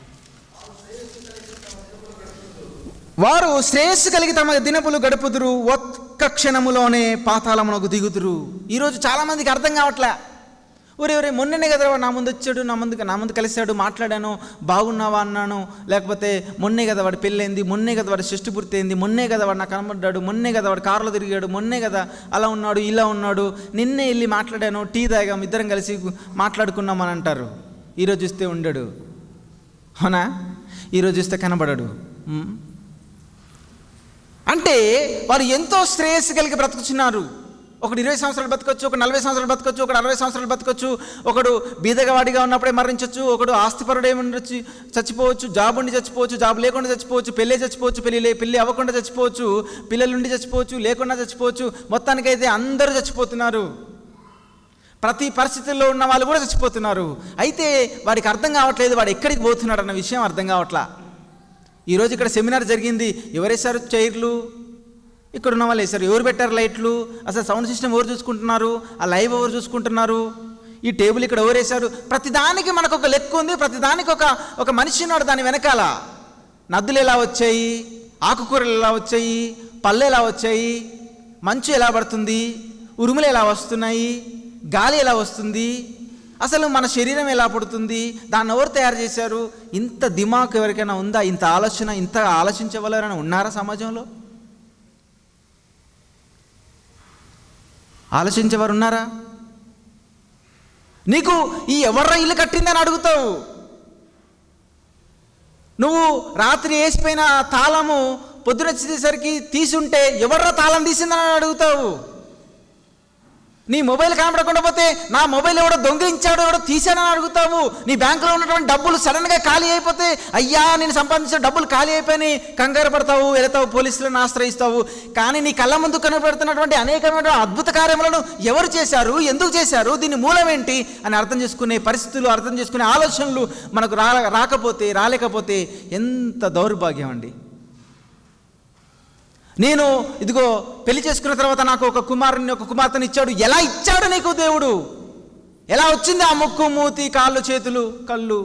వారు శ్రేయస్సు కలిగి తమ దినపులు గడుపుదురు ఒక్క క్షణములోనే పాతాళమునకు దిగుదురు ఈరోజు చాలామందికి అర్థం కావట్లే ఊరే ఊరే మొన్ననే కదా వాడు నా ముందు వచ్చాడు నా ముందు నా ముందు కలిశాడు మాట్లాడాను బాగున్నావా అన్నాను లేకపోతే మొన్నే కదా వాడు పెళ్ళైంది మొన్నే కదా వాడు షష్టి పూర్తి అయింది మొన్నే కదా వాడు నాకు కనబడ్డాడు మొన్నే కదా వాడు కారులో తిరిగాడు మొన్నే కదా అలా ఉన్నాడు ఇలా ఉన్నాడు నిన్నే వెళ్ళి మాట్లాడాను టీ తాగాం ఇద్దరం కలిసి మాట్లాడుకున్నాం అని అంటారు ఈరోజు చూస్తే ఉండడు అవునా ఈరోజు చూస్తే కనబడడు ఉమ్. అంటే వారు ఎంతో శ్రేయస్సు కలిగి బ్రతుకుతున్నారు ఒకడు ఇరవై సంవత్సరాలు బతకొచ్చు ఒక నలభై సంవత్సరాలు బతకొచ్చు ఒకడు అరవై సంవత్సరాలు బతకొచ్చు ఒకడు బీదగవాడిగా ఉన్నప్పుడే మరణించవచ్చు ఒకడు ఆస్తిపరుడు ఏముండొచ్చు చచ్చిపోవచ్చు జాబ్ ఉండి చచ్చిపోవచ్చు జాబ్ లేకుండా చచ్చిపోవచ్చు పెళ్ళే చచ్చిపోవచ్చు పెళ్ళి లే పెళ్ళి అవ్వకుండా చచ్చిపోవచ్చు పిల్లలుండి చచ్చిపోవచ్చు లేకుండా చచ్చిపోవచ్చు మొత్తానికైతే అందరూ చచ్చిపోతున్నారు ప్రతి పరిస్థితుల్లో ఉన్న వాళ్ళు కూడా చచ్చిపోతున్నారు అయితే వాడికి అర్థం కావట్లేదు వాడు ఎక్కడికి పోతున్నాడు అన్న విషయం అర్థం కావట్లా ఈరోజు ఇక్కడ సెమినార్ జరిగింది ఎవరేసారు చైర్లు ఇక్కడ ఉన్న వాళ్ళు వేశారు ఎవరు పెట్టారు లైట్లు అసలు సౌండ్ సిస్టమ్ ఎవరు చూసుకుంటున్నారు ఆ లైవ్ ఎవరు చూసుకుంటున్నారు ఈ టేబుల్ ఇక్కడ ఎవరు వేశారు ప్రతిదానికి మనకు ఒక లెక్క ఉంది ప్రతిదానికి ఒక ఒక మనిషి ఉన్నాడు దాని వెనకాల నద్దులు ఎలా వచ్చాయి ఆకుకూరలు ఎలా వచ్చాయి పళ్ళు ఎలా వచ్చాయి మంచు ఎలా పడుతుంది ఉరుములు ఎలా వస్తున్నాయి గాలి ఎలా వస్తుంది అసలు మన శరీరం ఎలా పుడుతుంది దాన్ని ఎవరు తయారు చేశారు ఇంత దిమాక్ ఎవరికైనా ఉందా ఇంత ఆలోచన ఇంత ఆలోచించే వాళ్ళు ఎవరైనా ఉన్నారా సమాజంలో ఆలోచించేవారు ఉన్నారా నీకు ఈ ఎవర్రా ఇల్లు కట్టిందని అడుగుతావు నువ్వు రాత్రి వేసిపోయిన తాళము పొద్దున వచ్చేసరికి తీసుంటే ఎవర్రా తాళం తీసిందని అడుగుతావు నీ మొబైల్ కనబడకుండా పోతే నా మొబైల్ ఎవడో దొంగిలించాడు ఎవడో తీశాడని అడుగుతావు నీ బ్యాంకులో ఉన్నటువంటి డబ్బులు సడన్గా ఖాళీ అయిపోతే అయ్యా నేను సంపాదించిన డబ్బులు ఖాళీ అయిపోయి కంగారు పడతావు వెళతావు పోలీసులను ఆశ్రయిస్తావు కానీ నీ కళ్ళ ముందు కనబడుతున్నటువంటి అనేకమైన అద్భుత కార్యములను ఎవరు చేశారు ఎందుకు చేశారు దీని మూలం ఏంటి అని అర్థం చేసుకునే పరిస్థితులు అర్థం చేసుకునే ఆలోచనలు మనకు రా రాకపోతే రాలేకపోతే ఎంత దౌర్భాగ్యం అండి నేను ఇదిగో పెళ్లి చేసుకున్న తర్వాత నాకు ఒక కుమారుని ఒక కుమార్తెని ఇచ్చాడు ఎలా ఇచ్చాడు నీకు దేవుడు ఎలా వచ్చింది ఆ ముక్కు మూతి కాళ్ళు చేతులు కళ్ళు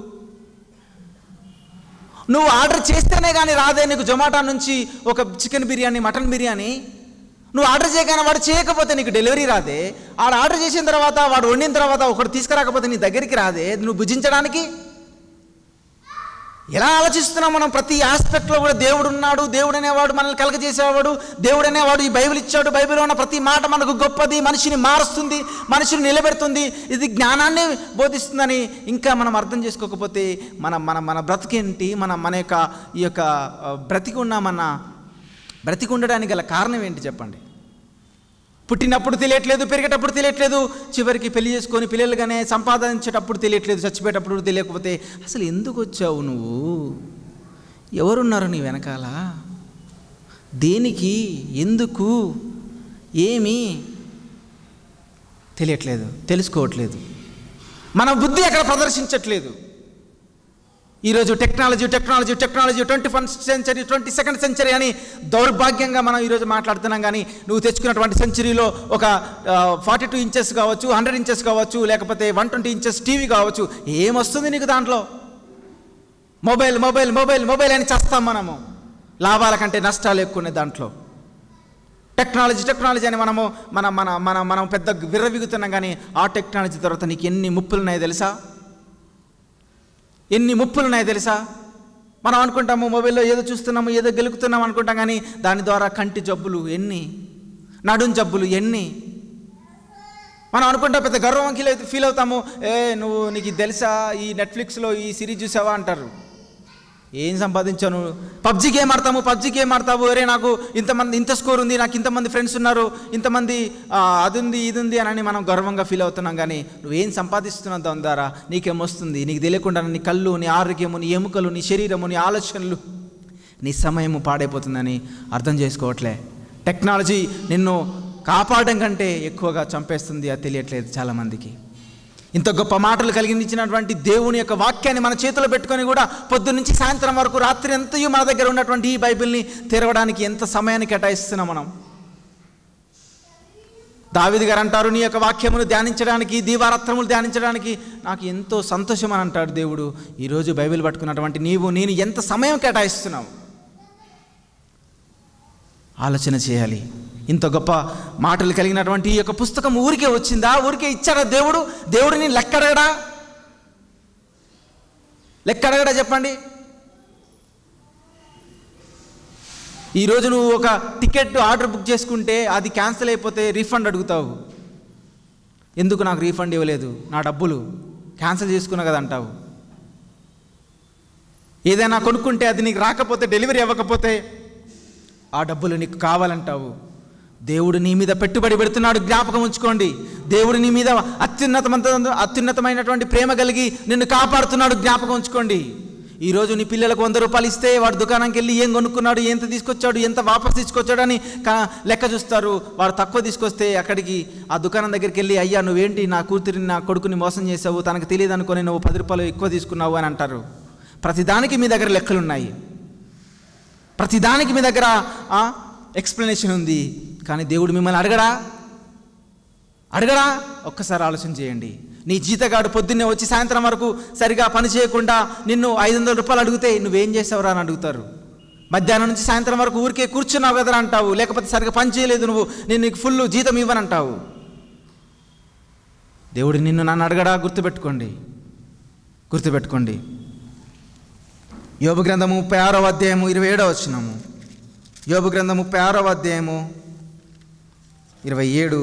నువ్వు ఆర్డర్ చేస్తేనే కానీ రాదే నీకు జొమాటో నుంచి ఒక చికెన్ బిర్యానీ మటన్ బిర్యానీ నువ్వు ఆర్డర్ చేయగానే వాడు చేయకపోతే నీకు డెలివరీ రాదే ఆడు ఆర్డర్ చేసిన తర్వాత వాడు వండిన తర్వాత ఒకడు తీసుకురాకపోతే నీ దగ్గరికి రాదే నువ్వు భుజించడానికి ఎలా ఆలోచిస్తున్నాం మనం ప్రతి ఆస్పెక్ట్లో కూడా దేవుడు ఉన్నాడు దేవుడు అనేవాడు మనల్ని కలగజేసేవాడు దేవుడు అనేవాడు ఈ బైబిల్ ఇచ్చాడు బైబిల్లో ఉన్న ప్రతి మాట మనకు గొప్పది మనిషిని మారుస్తుంది మనిషిని నిలబెడుతుంది ఇది జ్ఞానాన్ని బోధిస్తుందని ఇంకా మనం అర్థం చేసుకోకపోతే మన మన మన బ్రతికేంటి మన మన యొక్క ఈ యొక్క ఆ, బ్రతికి ఉన్న మన బ్రతికి ఉండడానికి గల కారణం ఏంటి చెప్పండి పుట్టినప్పుడు తెలియట్లేదు పెరిగేటప్పుడు తెలియట్లేదు చివరికి పెళ్లి చేసుకొని పిల్లలుగానే సంపాదించేటప్పుడు తెలియట్లేదు చచ్చిపోయేటప్పుడు తెలియకపోతే అసలు ఎందుకు వచ్చావు నువ్వు ఎవరున్నారు నీ వెనకాల దేనికి ఎందుకు ఏమి తెలియట్లేదు తెలుసుకోవట్లేదు మన బుద్ధి అక్కడ ప్రదర్శించట్లేదు ఈరోజు technology technology technology twenty first century twenty second century అని దౌర్భాగ్యంగా మనం ఈరోజు మాట్లాడుతున్నాం కానీ నువ్వు తెచ్చుకున్నటువంటి సెంచరీలో ఒక ఫార్టీ టూ ఇంచెస్ కావచ్చు హండ్రెడ్ ఇంచెస్ కావచ్చు లేకపోతే వన్ ట్వంటీ ఇంచెస్ టీవీ కావచ్చు ఏమొస్తుంది నీకు దాంట్లో మొబైల్ మొబైల్ మొబైల్ మొబైల్ అని చేస్తాం మనము లాభాల కంటే నష్టాలు ఎక్కువ ఉన్నాయి దాంట్లో టెక్నాలజీ టెక్నాలజీ అని మనము మన మన మన మనం పెద్ద విర్రవిగుతున్నాం కానీ ఆ టెక్నాలజీ తర్వాత నీకు ఎన్ని ముప్పులు ఉన్నాయో తెలుసా ఎన్ని ముప్పులు ఉన్నాయో తెలుసా మనం అనుకుంటాము మొబైల్లో ఏదో చూస్తున్నాము ఏదో గెలుకుతున్నాం అనుకుంటాం కానీ దాని ద్వారా కంటి జబ్బులు ఎన్ని నడుం జబ్బులు ఎన్ని మనం అనుకుంటాం పెద్ద గర్వం ఫీల్ అవుతా ఫీల్ అవుతాము ఏ నువ్వు నీకు ఇది తెలుసా ఈ నెట్ఫ్లిక్స్లో ఈ సిరీస్ చూసావా అంటారు ఏం సంపాదించాను పబ్జి గేమ్ ఆడతాము పబ్జి గేమ్ ఆడతావు అరే నాకు ఇంతమంది ఇంత స్కోర్ ఉంది నాకు ఇంతమంది ఫ్రెండ్స్ ఉన్నారు ఇంతమంది ఆ, అది ఉంది ఇది ఉంది అని మనం గర్వంగా ఫీల్ అవుతున్నాం కానీ నువ్వేం సంపాదిస్తున్నావు దాని ద్వారా నీకేమొస్తుంది నీకు తెలియకుండా నీ కళ్ళు నీ ఆరోగ్యము నీ ఎముకలు నీ శరీరము నీ ఆలోచనలు నీ సమయము పాడైపోతుందని అర్థం చేసుకోవట్లే టెక్నాలజీ నిన్ను కాపాడడం కంటే ఎక్కువగా చంపేస్తుంది అది తెలియట్లేదు చాలామందికి ఇంత గొప్ప మాటలు కలిగించినటువంటి దేవుని యొక్క వాక్యాన్ని మన చేతిలో పెట్టుకొని కూడా పొద్దు నుంచి సాయంత్రం వరకు రాత్రి ఎంతయో మన దగ్గర ఉన్నటువంటి ఈ బైబిల్ని తెరవడానికి ఎంత సమయాన్ని కేటాయిస్తున్నాం మనం దావిది గారు అంటారు నీ యొక్క వాక్యమును ధ్యానించడానికి దీవారాత్రములు ధ్యానించడానికి నాకు ఎంతో సంతోషం అని అంటాడు దేవుడు ఈరోజు బైబిల్ పట్టుకున్నటువంటి నీవు నేను ఎంత సమయం కేటాయిస్తున్నావు ఆలోచన చేయాలి ఇంత గొప్ప మాటలు కలిగినటువంటి ఈ యొక్క పుస్తకం ఊరికే వచ్చిందా ఊరికే ఇచ్చాడా దేవుడు దేవుడిని లెక్కడగడా లెక్కడగడా చెప్పండి ఈరోజు నువ్వు ఒక టికెట్ ఆర్డర్ బుక్ చేసుకుంటే అది క్యాన్సిల్ అయిపోతే రీఫండ్ అడుగుతావు ఎందుకు నాకు రీఫండ్ ఇవ్వలేదు నా డబ్బులు క్యాన్సిల్ చేసుకున్నా కదా అంటావు ఏదైనా కొనుక్కుంటే అది నీకు రాకపోతే డెలివరీ అవ్వకపోతే ఆ డబ్బులు నీకు కావాలంటావు దేవుడు నీ మీద పెట్టుబడి పెడుతున్నాడు జ్ఞాపకం ఉంచుకోండి దేవుడు నీ మీద అత్యున్నతమైన అత్యున్నతమైనటువంటి ప్రేమ కలిగి నిన్ను కాపాడుతున్నాడు జ్ఞాపకం ఉంచుకోండి ఈరోజు నీ పిల్లలకు వంద రూపాయలు ఇస్తే వాడు దుకాణంకి వెళ్ళి ఏం కొనుక్కున్నాడు ఎంత తీసుకొచ్చాడు ఎంత వాపస్ తీసుకొచ్చాడు అని కా- లెక్క చూస్తారు వాడు తక్కువ తీసుకొస్తే అక్కడికి ఆ దుకాణం దగ్గరికి వెళ్ళి అయ్యా నువ్వేంటి నా కూతురిని నా కొడుకుని మోసం చేసావు తనకు తెలియదు అనుకొని నువ్వు పది రూపాయలు ఎక్కువ తీసుకున్నావు అని అంటారు ప్రతిదానికి మీ దగ్గర లెక్కలు ఉన్నాయి ప్రతిదానికి మీ దగ్గర ఎక్స్ప్లెనేషన్ ఉంది కానీ దేవుడు మిమ్మల్ని అడగడా అడగడా ఒక్కసారి ఆలోచన చేయండి నీ జీతగాడు పొద్దున్నే వచ్చి సాయంత్రం వరకు సరిగా పని చేయకుండా నిన్ను ఐదు వందల రూపాయలు అడిగితే నువ్వేం చేసావురా అని అడుగుతారు మధ్యాహ్నం నుంచి సాయంత్రం వరకు ఊరికే కూర్చున్నావు కదరా అంటావు లేకపోతే సరిగా పని చేయలేదు నువ్వు నేను నీకు ఫుల్ జీతం ఇవ్వనంటావు దేవుడు నిన్ను నన్ను అడగడా గుర్తుపెట్టుకోండి గుర్తుపెట్టుకోండి యోబు గ్రంథము ముప్పై ఆరవ అధ్యాయము ఇరవై ఏడవ వచ్చినాము యోబు గ్రంథం ముప్పై ఆరవ అధ్యాయము ఇరవై ఏడు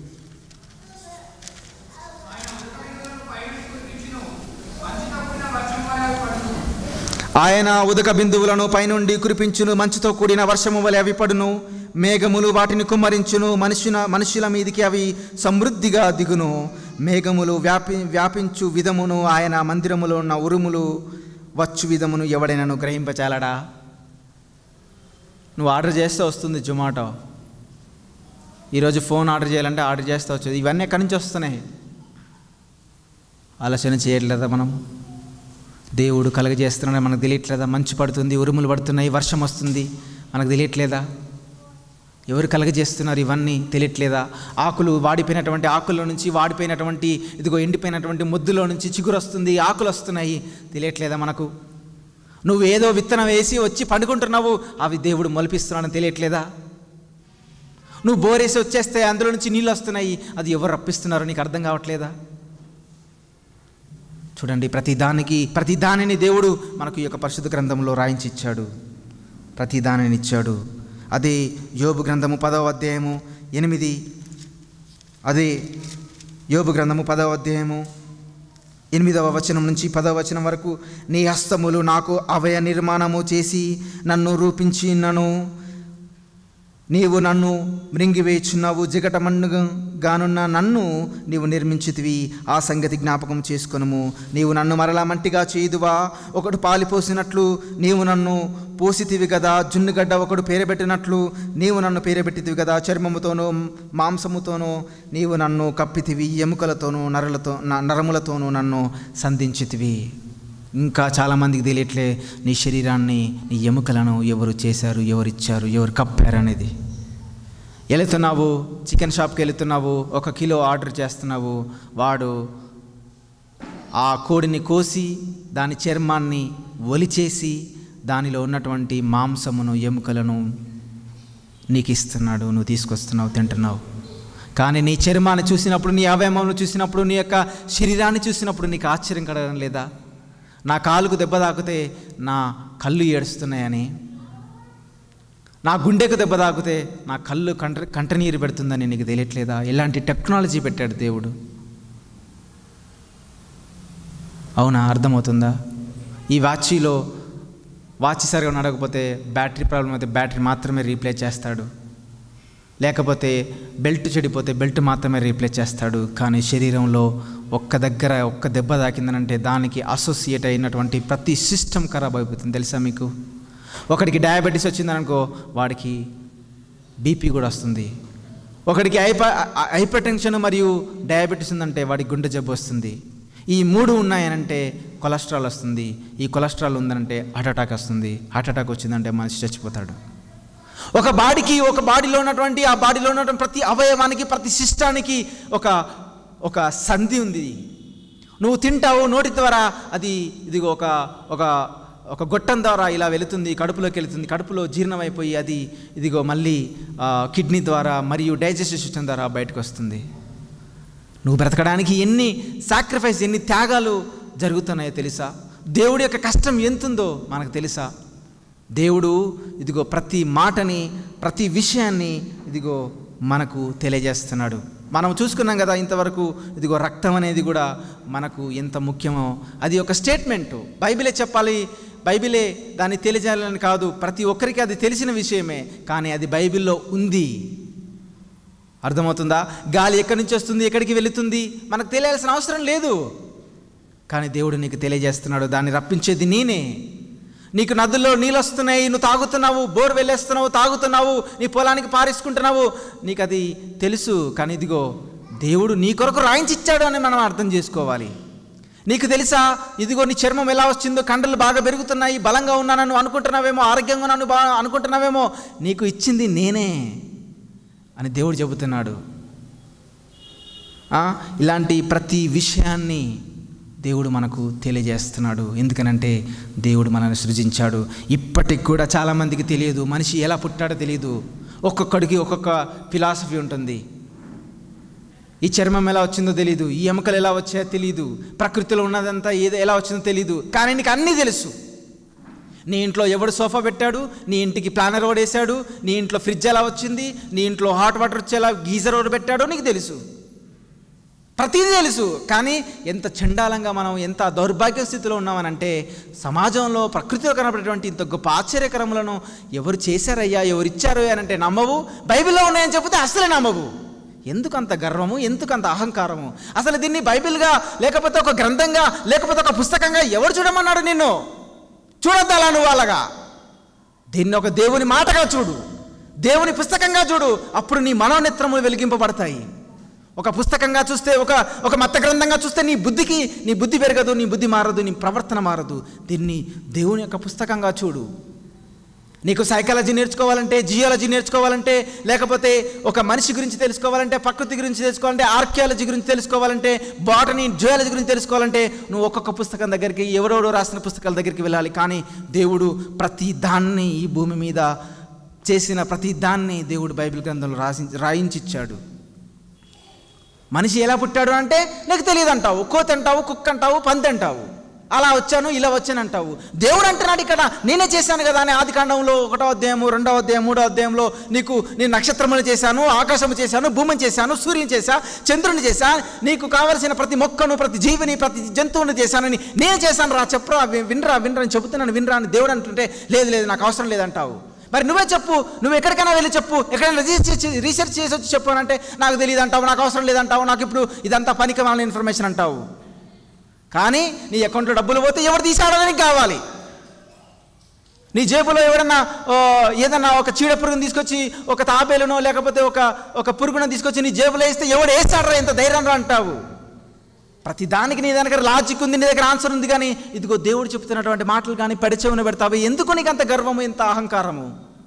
ఆయన ఉదక బిందువులను పైనుండి కురిపించును మంచుతో కూడిన వర్షము వలె అవి పడును మేఘములు వాటిని కుమ్మరించును మనుషుల మనుషుల మీదికి అవి సమృద్ధిగా దిగును మేఘములు వ్యాపి వ్యాపించు విధమును ఆయన మందిరములో ఉన్న ఉరుములు వచ్చు విధమును ఎవడైనాను గ్రహింపచాలడా నువ్వు ఆర్డర్ చేస్తే వస్తుంది జొమాటో ఈరోజు ఫోన్ ఆర్డర్ చేయాలంటే ఆర్డర్ చేస్తే వచ్చేది ఇవన్నీ ఎక్కడి నుంచి వస్తున్నాయి ఆలోచన చేయట్లేదా మనం దేవుడు కలగజేస్తున్నాడు మనకు తెలియట్లేదా మంచు పడుతుంది ఉరుములు పడుతున్నాయి వర్షం వస్తుంది మనకు తెలియట్లేదా ఎవరు కలగజేస్తున్నారు ఇవన్నీ తెలియట్లేదా ఆకులు వాడిపోయినటువంటి ఆకుల్లో నుంచి వాడిపోయినటువంటి ఇదిగో ఎండిపోయినటువంటి మొద్దులో నుంచి చిగురు వస్తుంది ఆకులు వస్తున్నాయి తెలియట్లేదా మనకు నువ్వు ఏదో విత్తనం వేసి వచ్చి పండుకుంటున్నావు అవి దేవుడు మొలిపిస్తున్నాడని తెలియట్లేదా నువ్వు బోరేసి వచ్చేస్తే అందులో నుంచి నీళ్ళు వస్తున్నాయి అది ఎవరు రప్పిస్తున్నారో నీకు అర్థం కావట్లేదా చూడండి ప్రతి దానికి ప్రతి దానిని దేవుడు మనకు ఈ యొక్క పరిశుద్ధ గ్రంథంలో రాయించి ఇచ్చాడు ప్రతి దానిని ఇచ్చాడు అదే యోబు గ్రంథము పదవ అధ్యాయము ఎనిమిది అదే యోబు గ్రంథము పదవ అధ్యాయము ఎనిమిదవ వచనం నుంచి పదవ వచనం వరకు నీ హస్తములు నాకు అవయ నిర్మాణము చేసి నన్ను రూపించి నన్ను నీవు నన్ను మృంగివేచున్నావు జిగటమన్నుగానున్న నన్ను నీవు నిర్మించితివి ఆ సంగతి జ్ఞాపకం చేసుకొనుము నీవు నన్ను మరలా మంటిగా చేయుదువా ఒకడు పాలిపోసినట్లు నీవు నన్ను పోసితివి కదా జున్నుగడ్డ ఒకడు పేరబెట్టినట్లు నీవు నన్ను పేరబెట్టితివి కదా చర్మముతోనూ మాంసముతోనూ నీవు నన్ను కప్పితివి ఎముకలతోనూ నరలతో న- నరములతోనూ నన్ను సంధించితివి ఇంకా చాలామందికి తెలియట్లే నీ శరీరాన్ని నీ ఎముకలను ఎవరు చేశారు ఎవరు ఇచ్చారు ఎవరు కప్పారు అనేది వెళుతున్నావు చికెన్ షాప్కి వెళుతున్నావు ఒక కిలో ఆర్డర్ చేస్తున్నావు వాడు ఆ కోడిని కోసి దాని చర్మాన్ని ఒలిచేసి దానిలో ఉన్నటువంటి మాంసమును ఎముకలను నీకు ఇస్తున్నాడు నువ్వు తీసుకొస్తున్నావు తింటున్నావు కానీ నీ చర్మాన్ని చూసినప్పుడు నీ అవయవమును చూసినప్పుడు నీ యొక్క శరీరాన్ని చూసినప్పుడు నీకు ఆశ్చర్యం కలగడం లేదా నా కాలుకు దెబ్బ తాకితే నా కళ్ళు ఏడుస్తున్నాయని నా గుండెకు దెబ్బ తాకితే నా కళ్ళు కంట కంటనీరు పెడుతుందని నీకు తెలియట్లేదా ఇలాంటి టెక్నాలజీ పెట్టాడు దేవుడు అవునా అర్థమవుతుందా ఈ వాచీలో వాచ్ సరిగా నడకపోతే బ్యాటరీ ప్రాబ్లం అయితే బ్యాటరీ మాత్రమే రీప్లేస్ చేస్తాడు లేకపోతే బెల్ట్ చెడిపోతే బెల్ట్ మాత్రమే రీప్లేస్ చేస్తాడు కానీ శరీరంలో ఒక్క దగ్గర ఒక్క దెబ్బ తాకిందనంటే దానికి అసోసియేట్ అయినటువంటి ప్రతి సిస్టమ్ ఖరాబ్ అయిపోతుంది తెలుసా మీకు ఒకడికి డయాబెటీస్ వచ్చిందనుకో వాడికి బీపీ కూడా వస్తుంది ఒకడికి హైప హైపర్ టెన్షన్ మరియు డయాబెటీస్ ఉందంటే వాడికి గుండె జబ్బు వస్తుంది ఈ మూడు ఉన్నాయనంటే కొలెస్ట్రాల్ వస్తుంది ఈ కొలెస్ట్రాల్ ఉందనంటే హార్ట్ అటాక్ వస్తుంది హార్ట్ అటాక్ వచ్చిందంటే మనిషి చచ్చిపోతాడు ఒక బాడీకి ఒక బాడీలో ఉన్నటువంటి ఆ బాడీలో ఉన్నటువంటి ప్రతి అవయవానికి ప్రతి శిష్టానికి ఒక ఒక సంధి ఉంది నువ్వు తింటావు నోటి ద్వారా అది ఇదిగో ఒక ఒక ఒక గొట్టం ద్వారా ఇలా వెళుతుంది కడుపులోకి వెళుతుంది కడుపులో జీర్ణమైపోయి అది ఇదిగో మళ్ళీ ఆ, కిడ్నీ ద్వారా మరియు డైజెస్టివ్ సిస్టమ్ ద్వారా బయటకు వస్తుంది నువ్వు బ్రతకడానికి ఎన్ని సాక్రిఫైస్ ఎన్ని త్యాగాలు జరుగుతున్నాయో తెలుసా దేవుడి యొక్క కష్టం ఎంతుందో మనకు తెలుసా దేవుడు ఇదిగో ప్రతి మాటని ప్రతి విషయాన్ని ఇదిగో మనకు తెలియజేస్తున్నాడు మనం చూసుకున్నాం కదా ఇంతవరకు ఇదిగో రక్తం అనేది కూడా మనకు ఎంత ముఖ్యమో అది ఒక స్టేట్మెంటు బైబిలే చెప్పాలి బైబిలే దాన్ని తెలియజేయాలని కాదు ప్రతి ఒక్కరికి అది తెలిసిన విషయమే కానీ అది బైబిల్లో ఉంది అర్థమవుతుందా గాలి ఎక్కడి నుంచి వస్తుంది ఎక్కడికి వెళుతుంది మనకు తెలియాల్సిన అవసరం లేదు కానీ దేవుడు నీకు తెలియజేస్తున్నాడు దాన్ని రప్పించేది నేనే నీకు నదుల్లో నీళ్ళు వస్తున్నాయి నువ్వు తాగుతున్నావు బోర్ వెళ్ళేస్తున్నావు తాగుతున్నావు నీ పొలానికి పారేసుకుంటున్నావు నీకు అది తెలుసు కానీ ఇదిగో దేవుడు నీ కొరకు రాయించి ఇచ్చాడు అని మనం అర్థం చేసుకోవాలి నీకు తెలుసా ఇదిగో నీ చర్మం ఎలా వచ్చిందో కండలు బాగా పెరుగుతున్నాయి బలంగా ఉన్నాను నువ్వు అనుకుంటున్నావేమో ఆరోగ్యంగా ఉన్నాను బా అనుకుంటున్నావేమో నీకు ఇచ్చింది నేనే అని దేవుడు చెబుతున్నాడు ఆ, ఇలాంటి ప్రతి విషయాన్ని దేవుడు మనకు తెలియజేస్తున్నాడు ఎందుకనంటే దేవుడు మనల్ని సృజించాడు ఇప్పటికి కూడా చాలామందికి తెలియదు మనిషి ఎలా పుట్టాడో తెలియదు ఒక్కొక్కడికి ఒక్కొక్క ఫిలాసఫీ ఉంటుంది ఈ చర్మం ఎలా వచ్చిందో తెలియదు ఈ ఎముకలు ఎలా వచ్చాయో తెలియదు ప్రకృతిలో ఉన్నదంతా ఏదో ఎలా వచ్చిందో తెలియదు కానీ నీకు అన్నీ తెలుసు నీ ఇంట్లో ఎవడు సోఫా పెట్టాడు నీ ఇంటికి ప్లానర్ రోడ్ వేసాడు నీ ఇంట్లో ఫ్రిడ్జ్ ఎలా వచ్చింది నీ ఇంట్లో హాట్ వాటర్ వచ్చేలా గీజర్ రోడ్ పెట్టాడో నీకు తెలుసు ప్రతిదీ తెలుసు కానీ ఎంత చండాలంగా మనం ఎంత దౌర్భాగ్య స్థితిలో ఉన్నామనంటే సమాజంలో ప్రకృతిలో కనబడేటువంటి ఇంత గొప్ప ఆశ్చర్యకరములను ఎవరు చేశారయ్యా ఎవరు ఇచ్చారు అని అంటే నమ్మవు బైబిల్లో ఉన్నాయని చెబితే అసలే నమ్మవు ఎందుకు అంత గర్వము ఎందుకు అంత అహంకారము అసలు దీన్ని బైబిల్గా లేకపోతే ఒక గ్రంథంగా లేకపోతే ఒక పుస్తకంగా ఎవరు చూడమన్నాడు నిన్ను చూడొద్దాలా నువ్వు అలాగా దీన్ని ఒక దేవుని మాటగా చూడు దేవుని పుస్తకంగా చూడు అప్పుడు నీ మనోనేత్రములు వెలిగింపబడతాయి ఒక పుస్తకంగా చూస్తే ఒక ఒక మత గ్రంథంగా చూస్తే నీ బుద్ధికి నీ బుద్ధి పెరగదు నీ బుద్ధి మారదు నీ ప్రవర్తన మారదు దీన్ని దేవుని యొక్క పుస్తకంగా చూడు నీకు సైకాలజీ నేర్చుకోవాలంటే జియాలజీ నేర్చుకోవాలంటే లేకపోతే ఒక మనిషి గురించి తెలుసుకోవాలంటే ప్రకృతి గురించి తెలుసుకోవాలంటే ఆర్కియాలజీ గురించి తెలుసుకోవాలంటే బాటనీ జియాలజీ గురించి తెలుసుకోవాలంటే నువ్వు ఒక్కొక్క పుస్తకం దగ్గరికి ఎవరెవరో రాసిన పుస్తకాల దగ్గరికి వెళ్ళాలి కానీ దేవుడు ప్రతి దాన్ని ఈ భూమి మీద చేసిన ప్రతి దాన్ని దేవుడు బైబిల్ గ్రంథంలో రాసి రాయించిచ్చాడు మనిషి ఎలా పుట్టాడు అంటే నీకు తెలియదు అంటావు కోతి అంటావు కుక్క అంటావు పంది అంటావు అలా వచ్చాను ఇలా వచ్చాను అంటావు దేవుడు అంటున్నాడు ఇక్కడ నేనే చేశాను కదా అని ఆది కాండంలో ఒకటో అధ్యాయము రెండవ అధ్యాయం మూడో అధ్యాయంలో నీకు నేను నక్షత్రములు చేశాను ఆకాశము చేశాను భూమిని చేశాను సూర్యుని చేశా చంద్రుని చేశా నీకు కావలసిన ప్రతి మొక్కను ప్రతి జీవిని ప్రతి జంతువుని చేశానని నేను చేశాను రా చెప్పరా వి- వినరా వినరా అని చెబుతున్నాను వినరా అని దేవుడు అంటుంటే లేదు లేదు నాకు అవసరం లేదంటావు మరి నువ్వే చెప్పు నువ్వు ఎక్కడికైనా వెళ్ళి చెప్పు ఎక్కడైనా రీసెర్చ్ చేసి- రీసెర్చ్ చేసి వచ్చి చెప్పు అని అంటే నాకు తెలియదు అంటావు నాకు అవసరం లేదంటావు నాకు ఇప్పుడు ఇదంతా పనికి మాలిన ఇన్ఫర్మేషన్ అంటావు కానీ నీ అకౌంట్లో డబ్బులు పోతే ఎవరు తీసాడని నీకు కావాలి నీ జేబులో ఎవడన్నా ఓ, ఏదన్నా ఒక చీడ పురుగును తీసుకొచ్చి ఒక తాబేలునో లేకపోతే ఒక ఒక పురుగును తీసుకొచ్చి నీ జేబులో వేస్తే ఎవడు వేస్తాడరా ఎంత ధైర్యం రా అంటావు ప్రతి దానికి నీ దగ్గర లాజిక్ ఉంది నీ దగ్గర ఆన్సర్ ఉంది కానీ ఇదిగో దేవుడు చెప్తున్నటువంటి మాటలు కానీ పెడచెవున పెడతావు ఎందుకు నీకు అంత గర్వము ఇంత అహంకారము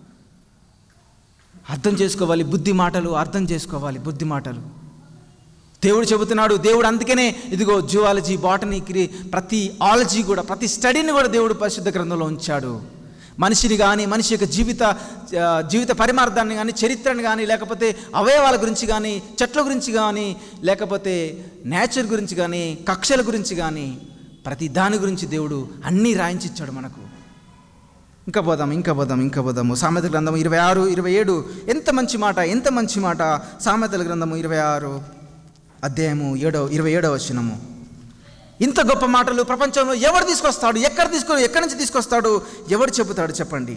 అర్థం చేసుకోవాలి బుద్ధి మాటలు అర్థం చేసుకోవాలి బుద్ధి మాటలు దేవుడు చెబుతున్నాడు దేవుడు అందుకనే ఇదిగో జువాలజీ బాటనీ క్రి- ప్రతి ఆలజీ కూడా ప్రతి స్టడీని కూడా దేవుడు పరిశుద్ధ గ్రంథంలో ఉంచాడు మనిషిని కానీ మనిషి యొక్క జీవిత ఆ, జీవిత పరిమార్థాన్ని కానీ చరిత్రను కానీ లేకపోతే అవయవాల గురించి కానీ చెట్ల గురించి కానీ లేకపోతే నేచర్ గురించి కానీ కక్షల గురించి కానీ ప్రతి దాని గురించి దేవుడు అన్నీ రాయించి ఇచ్చాడు మనకు ఇంకా పోదాం ఇంకా పోదాం ఇంకా పోదాము సామెతల గ్రంథము ఇరవై ఆరు ఇరవై ఏడు ఎంత మంచి మాట ఎంత మంచి మాట సామెతల గ్రంథము ఇరవై ఆరు అధ్యాయము ఏడో ఇరవై ఏడవ వచనము ఇంత గొప్ప మాటలు ప్రపంచంలో ఎవరు తీసుకొస్తాడు ఎక్కడ తీసుకో ఎక్కడి నుంచి తీసుకొస్తాడు ఎవరు చెబుతాడు చెప్పండి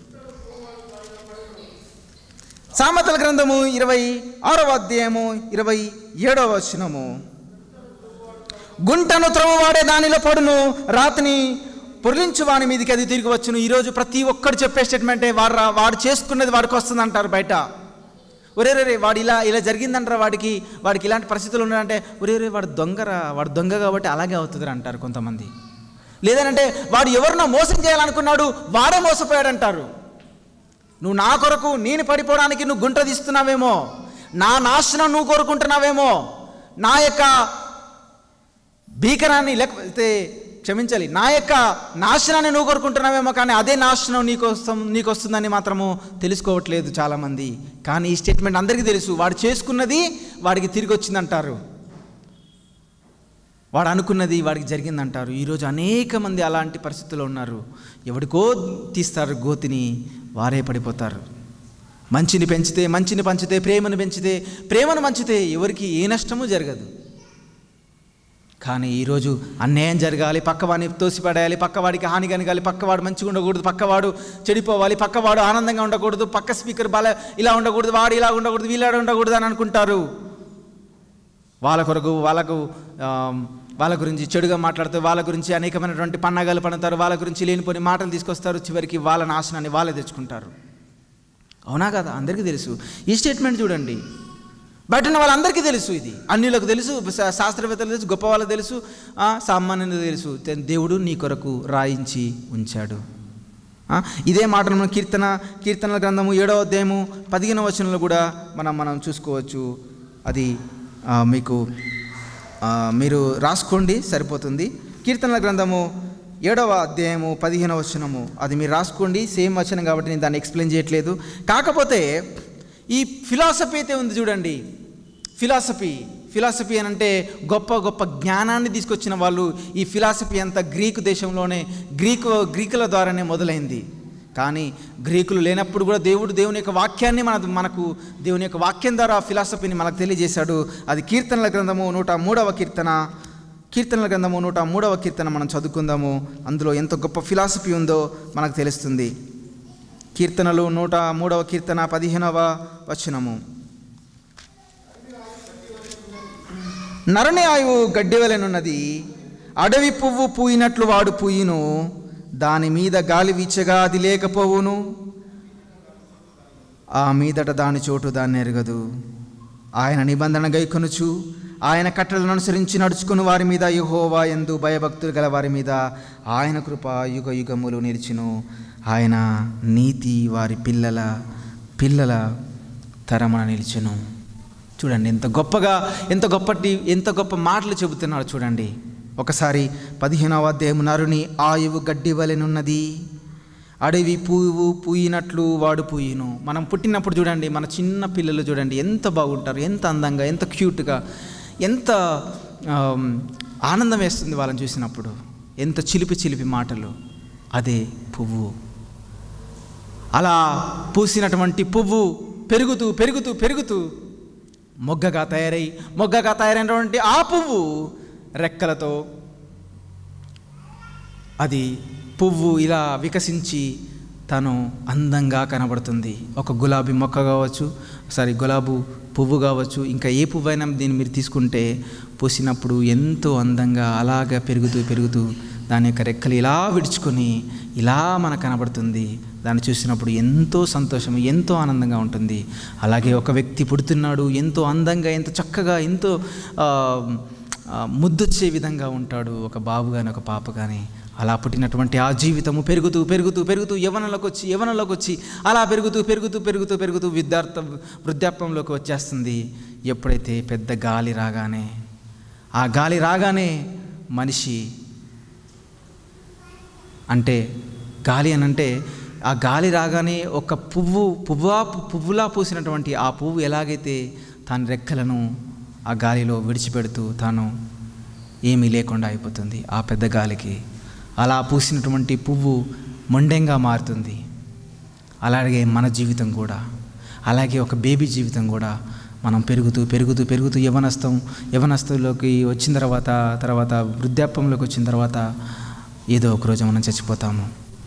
సామెతల గ్రంథము ఇరవై ఆరవ అధ్యాయము ఇరవై ఏడవ వచనము గుంటను త్రవ్వవాడే దానిలో పడును రాతిని పొర్లించు వాని మీదకి అది తిరిగి వచ్చును ఈరోజు ప్రతి ఒక్కడు చెప్పే స్టేట్మెంటే వాడు రా- వాడు చేసుకున్నది వాడికి వస్తుంది అంటారు బయట ఒరే రే వాడు ఇలా ఇలా జరిగిందంటారా వాడికి వాడికి ఇలాంటి పరిస్థితులు ఉన్నాయంటే ఒరే రే వాడు దొంగరా వాడు దొంగ కాబట్టి అలాగే అవుతుంది అంటారు కొంతమంది లేదనంటే వాడు ఎవరినో మోసం చేయాలనుకున్నాడు వాడే మోసపోయాడు అంటారు నువ్వు నా కొరకు నేను పడిపోవడానికి నువ్వు గుంట తీస్తున్నావేమో నా నాశనం నువ్వు కోరుకుంటున్నావేమో నా యొక్క భీకరాన్ని లేకపోతే క్షమించాలి నా యొక్క నాశనాన్ని నువ్వు కోరుకుంటున్నావేమో కానీ అదే నాశనం నీకు వస్తాం నీకు వస్తుందని మాత్రము తెలుసుకోవట్లేదు చాలామంది కానీ ఈ స్టేట్మెంట్ అందరికీ తెలుసు వాడు చేసుకున్నది వాడికి తిరిగి వచ్చిందంటారు వాడు అనుకున్నది వాడికి జరిగిందంటారు ఈరోజు అనేక మంది అలాంటి పరిస్థితుల్లో ఉన్నారు ఎవడికో తీస్తారు గోతిని వారే పడిపోతారు మంచిని పెంచితే మంచిని పంచితే ప్రేమను పెంచితే ప్రేమను పంచితే ఎవరికి ఏ నష్టము జరగదు కానీ ఈరోజు అన్యాయం జరగాలి పక్కవాడిని తోసిపడేయాలి పక్కవాడికి హాని కలగాలి పక్కవాడు మంచిగా ఉండకూడదు పక్కవాడు చెడిపోవాలి పక్కవాడు ఆనందంగా ఉండకూడదు పక్క స్పీకర్ బాల ఇలా ఉండకూడదు వాడు ఇలా ఉండకూడదు వీళ్ళ ఉండకూడదు అని అనుకుంటారు వాళ్ళ కొరకు వాళ్ళకు ఆమ్, వాళ్ళ గురించి చెడుగా మాట్లాడుతూ వాళ్ళ గురించి అనేకమైనటువంటి పన్నాగాలు పడతారు వాళ్ళ గురించి లేనిపోని మాటలు తీసుకొస్తారు చివరికి వాళ్ళ నాశనాన్ని వాళ్ళే తెచ్చుకుంటారు అవునా కదా అందరికీ తెలుసు ఈ స్టేట్మెంట్ చూడండి బయట ఉన్న వాళ్ళందరికీ తెలుసు ఇది అన్యులకు తెలుసు శా- శాస్త్రవేత్తలు తెలుసు గొప్ప వాళ్ళకి తెలుసు ఆ, సామాన్యులకు తెలుసు తే- దేవుడు నీ కొరకు రాయించి ఉంచాడు ఆ, ఇదే మాటను మనం కీర్తన కీర్తనల గ్రంథము ఏడవ అధ్యాయము పదిహేనవ వచనంలో కూడా మనం మనం చూసుకోవచ్చు అది ఆ, మీకు ఆ, మీరు రాసుకోండి సరిపోతుంది కీర్తనల గ్రంథము ఏడవ అధ్యాయము పదిహేనవ వచనము అది మీరు రాసుకోండి సేమ్ వచనం కాబట్టి నేను దాన్ని ఎక్స్ప్లెయిన్ చేయట్లేదు కాకపోతే ఈ ఫిలాసఫీ అయితే ఉంది చూడండి ఫిలాసఫీ ఫిలాసఫీ అని అంటే గొప్ప గొప్ప జ్ఞానాన్ని తీసుకొచ్చిన వాళ్ళు ఈ ఫిలాసఫీ అంతా గ్రీకు దేశంలోనే గ్రీకు గ్రీకుల ద్వారానే మొదలైంది కానీ గ్రీకులు లేనప్పుడు కూడా దేవుడు దేవుని యొక్క వాక్యాన్ని మన మనకు దేవుని యొక్క వాక్యం ద్వారా ఆ ఫిలాసఫీని మనకు తెలియజేశాడు అది కీర్తనల గ్రంథము నూట మూడవ కీర్తన కీర్తనల గ్రంథము నూట మూడవ కీర్తన మనం చదువుకుందాము అందులో ఎంత గొప్ప ఫిలాసఫీ ఉందో మనకు తెలుస్తుంది కీర్తనలు నూట మూడవ కీర్తన పదిహేనవ వచనము నరని ఆయువు గడ్డివలెనున్నది అడవి పువ్వు పూయినట్లు వాడు పూయిను దాని మీద గాలి వీచగా అది లేకపోవును ఆ మీదట దాని చోటు దాన్ని ఎరగదు ఆయన నిబంధన గైకొనుచు ఆయన కట్టలను అనుసరించి నడుచుకుని వారి మీద యహోవా ఎందు భయభక్తులు గల వారి మీద ఆయన కృప యుగ యుగములు నిలిచును ఆయన నీతి వారి పిల్లల పిల్లల తరమున నిలిచును చూడండి ఎంత గొప్పగా ఎంత గొప్పటి ఎంత గొప్ప మాటలు చెబుతున్నాడు చూడండి ఒకసారి పదిహేనవ అధ్యాయం నరుని ఆయువు గడ్డి వలెనున్నది అడవి పువ్వు పూయినట్లు వాడు పూయిను మనం పుట్టినప్పుడు చూడండి మన చిన్న పిల్లలు చూడండి ఎంత బాగుంటారు ఎంత అందంగా ఎంత క్యూట్గా ఎంత ఆమ్, ఆనందం వేస్తుంది వాళ్ళని చూసినప్పుడు ఎంత చిలిపి చిలిపి మాటలు అదే పువ్వు అలా పూసినటువంటి పువ్వు పెరుగుతూ పెరుగుతూ పెరుగుతూ మొగ్గగా తయారై మొగ్గగా తయారైనటువంటి ఆ పువ్వు రెక్కలతో అది పువ్వు ఇలా వికసించి తను అందంగా కనబడుతుంది ఒక గులాబీ మొక్క కావచ్చు సారీ గులాబీ పువ్వు కావచ్చు ఇంకా ఏ పువ్వు అయినా దీన్ని మీరు తీసుకుంటే పూసినప్పుడు ఎంతో అందంగా అలాగా పెరుగుతూ పెరుగుతూ దాని యొక్క రెక్కలు ఇలా విడుచుకొని ఇలా మనకు కనబడుతుంది దాన్ని చూసినప్పుడు ఎంతో సంతోషం ఎంతో ఆనందంగా ఉంటుంది అలాగే ఒక వ్యక్తి పుడుతున్నాడు ఎంతో అందంగా ఎంతో చక్కగా ఎంతో ఆ, ఆ, ముద్దొచ్చే విధంగా ఉంటాడు ఒక బాబు కానీ ఒక పాప కానీ అలా పుట్టినటువంటి ఆ జీవితము పెరుగుతూ పెరుగుతూ పెరుగుతూ యవనంలోకి వచ్చి యవనంలోకి వచ్చి అలా పెరుగుతూ పెరుగుతూ పెరుగుతూ పెరుగుతూ విద్యార్థ వృద్ధాప్యంలోకి వచ్చేస్తుంది ఎప్పుడైతే పెద్ద గాలి రాగానే ఆ గాలి రాగానే మనిషి అంటే గాలి అని అంటే ఆ గాలి రాగానే ఒక పువ్వు పువ్వా పువ్వులా పూసినటువంటి ఆ పువ్వు ఎలాగైతే తన రెక్కలను ఆ గాలిలో విడిచిపెడుతూ తాను ఏమీ లేకుండా అయిపోతుంది ఆ పెద్ద గాలికి అలా పూసినటువంటి పువ్వు మొండెంగా మారుతుంది అలాగే మన జీవితం కూడా అలాగే ఒక బేబీ జీవితం కూడా మనం పెరుగుతూ పెరుగుతూ పెరుగుతూ యవనస్థం యవనస్థంలోకి వచ్చిన తర్వాత తర్వాత వృద్ధాప్యంలోకి వచ్చిన తర్వాత ఏదో ఒక రోజు మనం చచ్చిపోతాము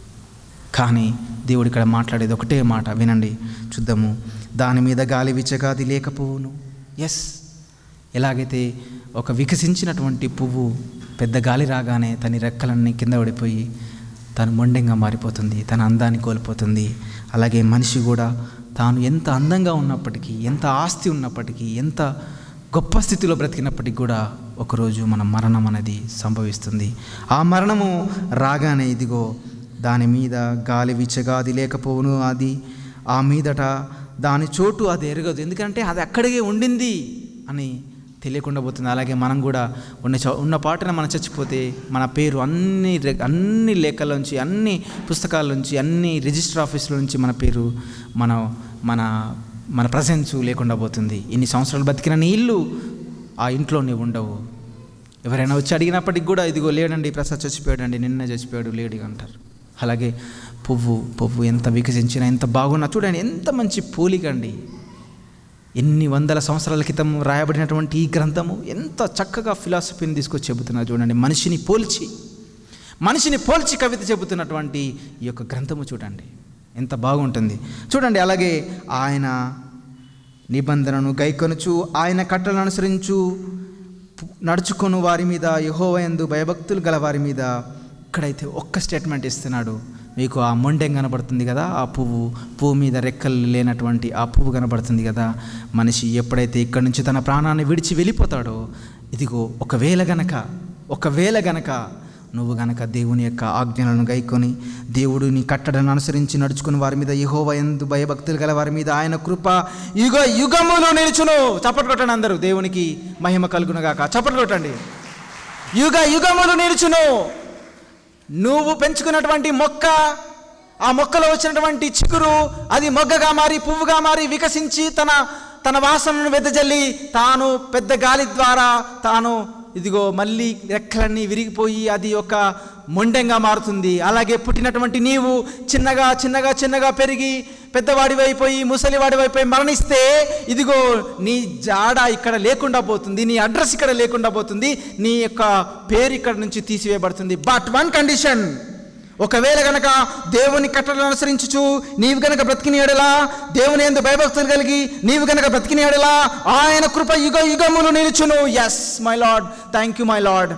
కానీ దేవుడు ఇక్కడ మాట్లాడేది ఒకటే మాట వినండి చూద్దాము దాని మీద గాలి విచ్చగాది లేకపోవును ఎస్ ఎలాగైతే ఒక వికసించినటువంటి పువ్వు పెద్ద గాలి రాగానే తన రెక్కలన్నీ కింద పడిపోయి తను మొండెంగా మారిపోతుంది తన అందాన్ని కోల్పోతుంది అలాగే మనిషి కూడా తాను ఎంత అందంగా ఉన్నప్పటికీ ఎంత ఆస్తి ఉన్నప్పటికీ ఎంత గొప్ప స్థితిలో బ్రతికినప్పటికీ కూడా ఒకరోజు మన మరణం అనేది సంభవిస్తుంది ఆ మరణము రాగానే ఇదిగో దాని మీద గాలి విచ్చగాది లేకపోవును అది ఆ మీదట దాని చోటు అది ఎరగదు ఎందుకంటే అది అక్కడికే ఉండింది అని తెలియకుండా పోతుంది అలాగే మనం కూడా ఉన్న చో- ఉన్న పాటన మనం చచ్చిపోతే మన పేరు అన్ని రె- అన్ని లేఖల నుంచి అన్ని పుస్తకాల నుంచి అన్ని రిజిస్టర్ ఆఫీసుల నుంచి మన పేరు మన మన మన ప్రజెన్స్ లేకుండా పోతుంది ఇన్ని సంవత్సరాలు బతికిన నీ ఇల్లు ఆ ఇంట్లోనే ఉండవు ఎవరైనా వచ్చి అడిగినప్పటికి కూడా ఇదిగో లేడండి ప్రసాద్ చచ్చిపోయాడండి నిన్న చచ్చిపోయాడు లేడు అంటారు అలాగే పువ్వు పువ్వు ఎంత వికసించినా ఎంత బాగున్నా చూడండి ఎంత మంచి పోలిక అండి ఎన్ని వందల సంవత్సరాల క్రితం రాయబడినటువంటి ఈ గ్రంథము ఎంత చక్కగా ఫిలాసఫీని తీసుకొచ్చి చెబుతున్నారు చూడండి మనిషిని పోల్చి మనిషిని పోల్చి కవిత చెబుతున్నటువంటి ఈ యొక్క గ్రంథము చూడండి ఎంత బాగుంటుంది చూడండి అలాగే ఆయన నిబంధనను గైకొనుచు ఆయన కట్టలను అనుసరించు నడుచుకొను వారి మీద యహోవయందు భయభక్తులు గల వారి మీద ఇక్కడైతే ఒక్క స్టేట్మెంట్ ఇస్తున్నాడు మీకు ఆ మొండెం కనబడుతుంది కదా ఆ పువ్వు పువ్వు మీద రెక్కలు లేనటువంటి ఆ పువ్వు కనబడుతుంది కదా మనిషి ఎప్పుడైతే ఇక్కడి నుంచి తన ప్రాణాన్ని విడిచి వెళ్ళిపోతాడో ఇదిగో ఒకవేళ గనక ఒకవేళ గనక నువ్వు గనక దేవుని యొక్క ఆజ్ఞలను గైకొని దేవుడిని కట్టడను అనుసరించి నడుచుకుని వారి మీద యహోవ ఎందు భయభక్తులు గల వారి మీద ఆయన కృప యుగ యుగములు నిలుచును చప్పట్లు కొట్టండి అందరూ దేవునికి మహిమ కలుగునుగాక చప్పట్లు కొట్టండి యుగ యుగములు నిలుచును నువ్వు పెంచుకున్నటువంటి మొక్క ఆ మొక్కలో వచ్చినటువంటి చిగురు అది మొగ్గగా మారి పువ్వుగా మారి వికసించి తన తన వాసనను వెదజల్లి తాను పెద్ద గాలి ద్వారా తాను ఇదిగో మళ్ళీ రెక్కలన్నీ విరిగిపోయి అది ఒక మొండెంగా మారుతుంది అలాగే పుట్టినటువంటి నీవు చిన్నగా చిన్నగా చిన్నగా పెరిగి పెద్దవాడివైపోయి ముసలివాడివైపోయి మరణిస్తే ఇదిగో నీ జాడ ఇక్కడ లేకుండా పోతుంది నీ అడ్రస్ ఇక్కడ లేకుండా పోతుంది నీ యొక్క పేరు ఇక్కడ నుంచి తీసివేయబడుతుంది బట్ వన్ కండిషన్ ఒకవేళ గనక దేవుని కట్టడలను అనుసరించుచు నీవు గనక బ్రతికిన ఎడలా దేవుని ఎందు భయభక్తులు కలిగి నీవు గనక బ్రతికిన ఎడలా ఆయన కృప యుగ యుగములు నిలుచును yes my lord thank you my lord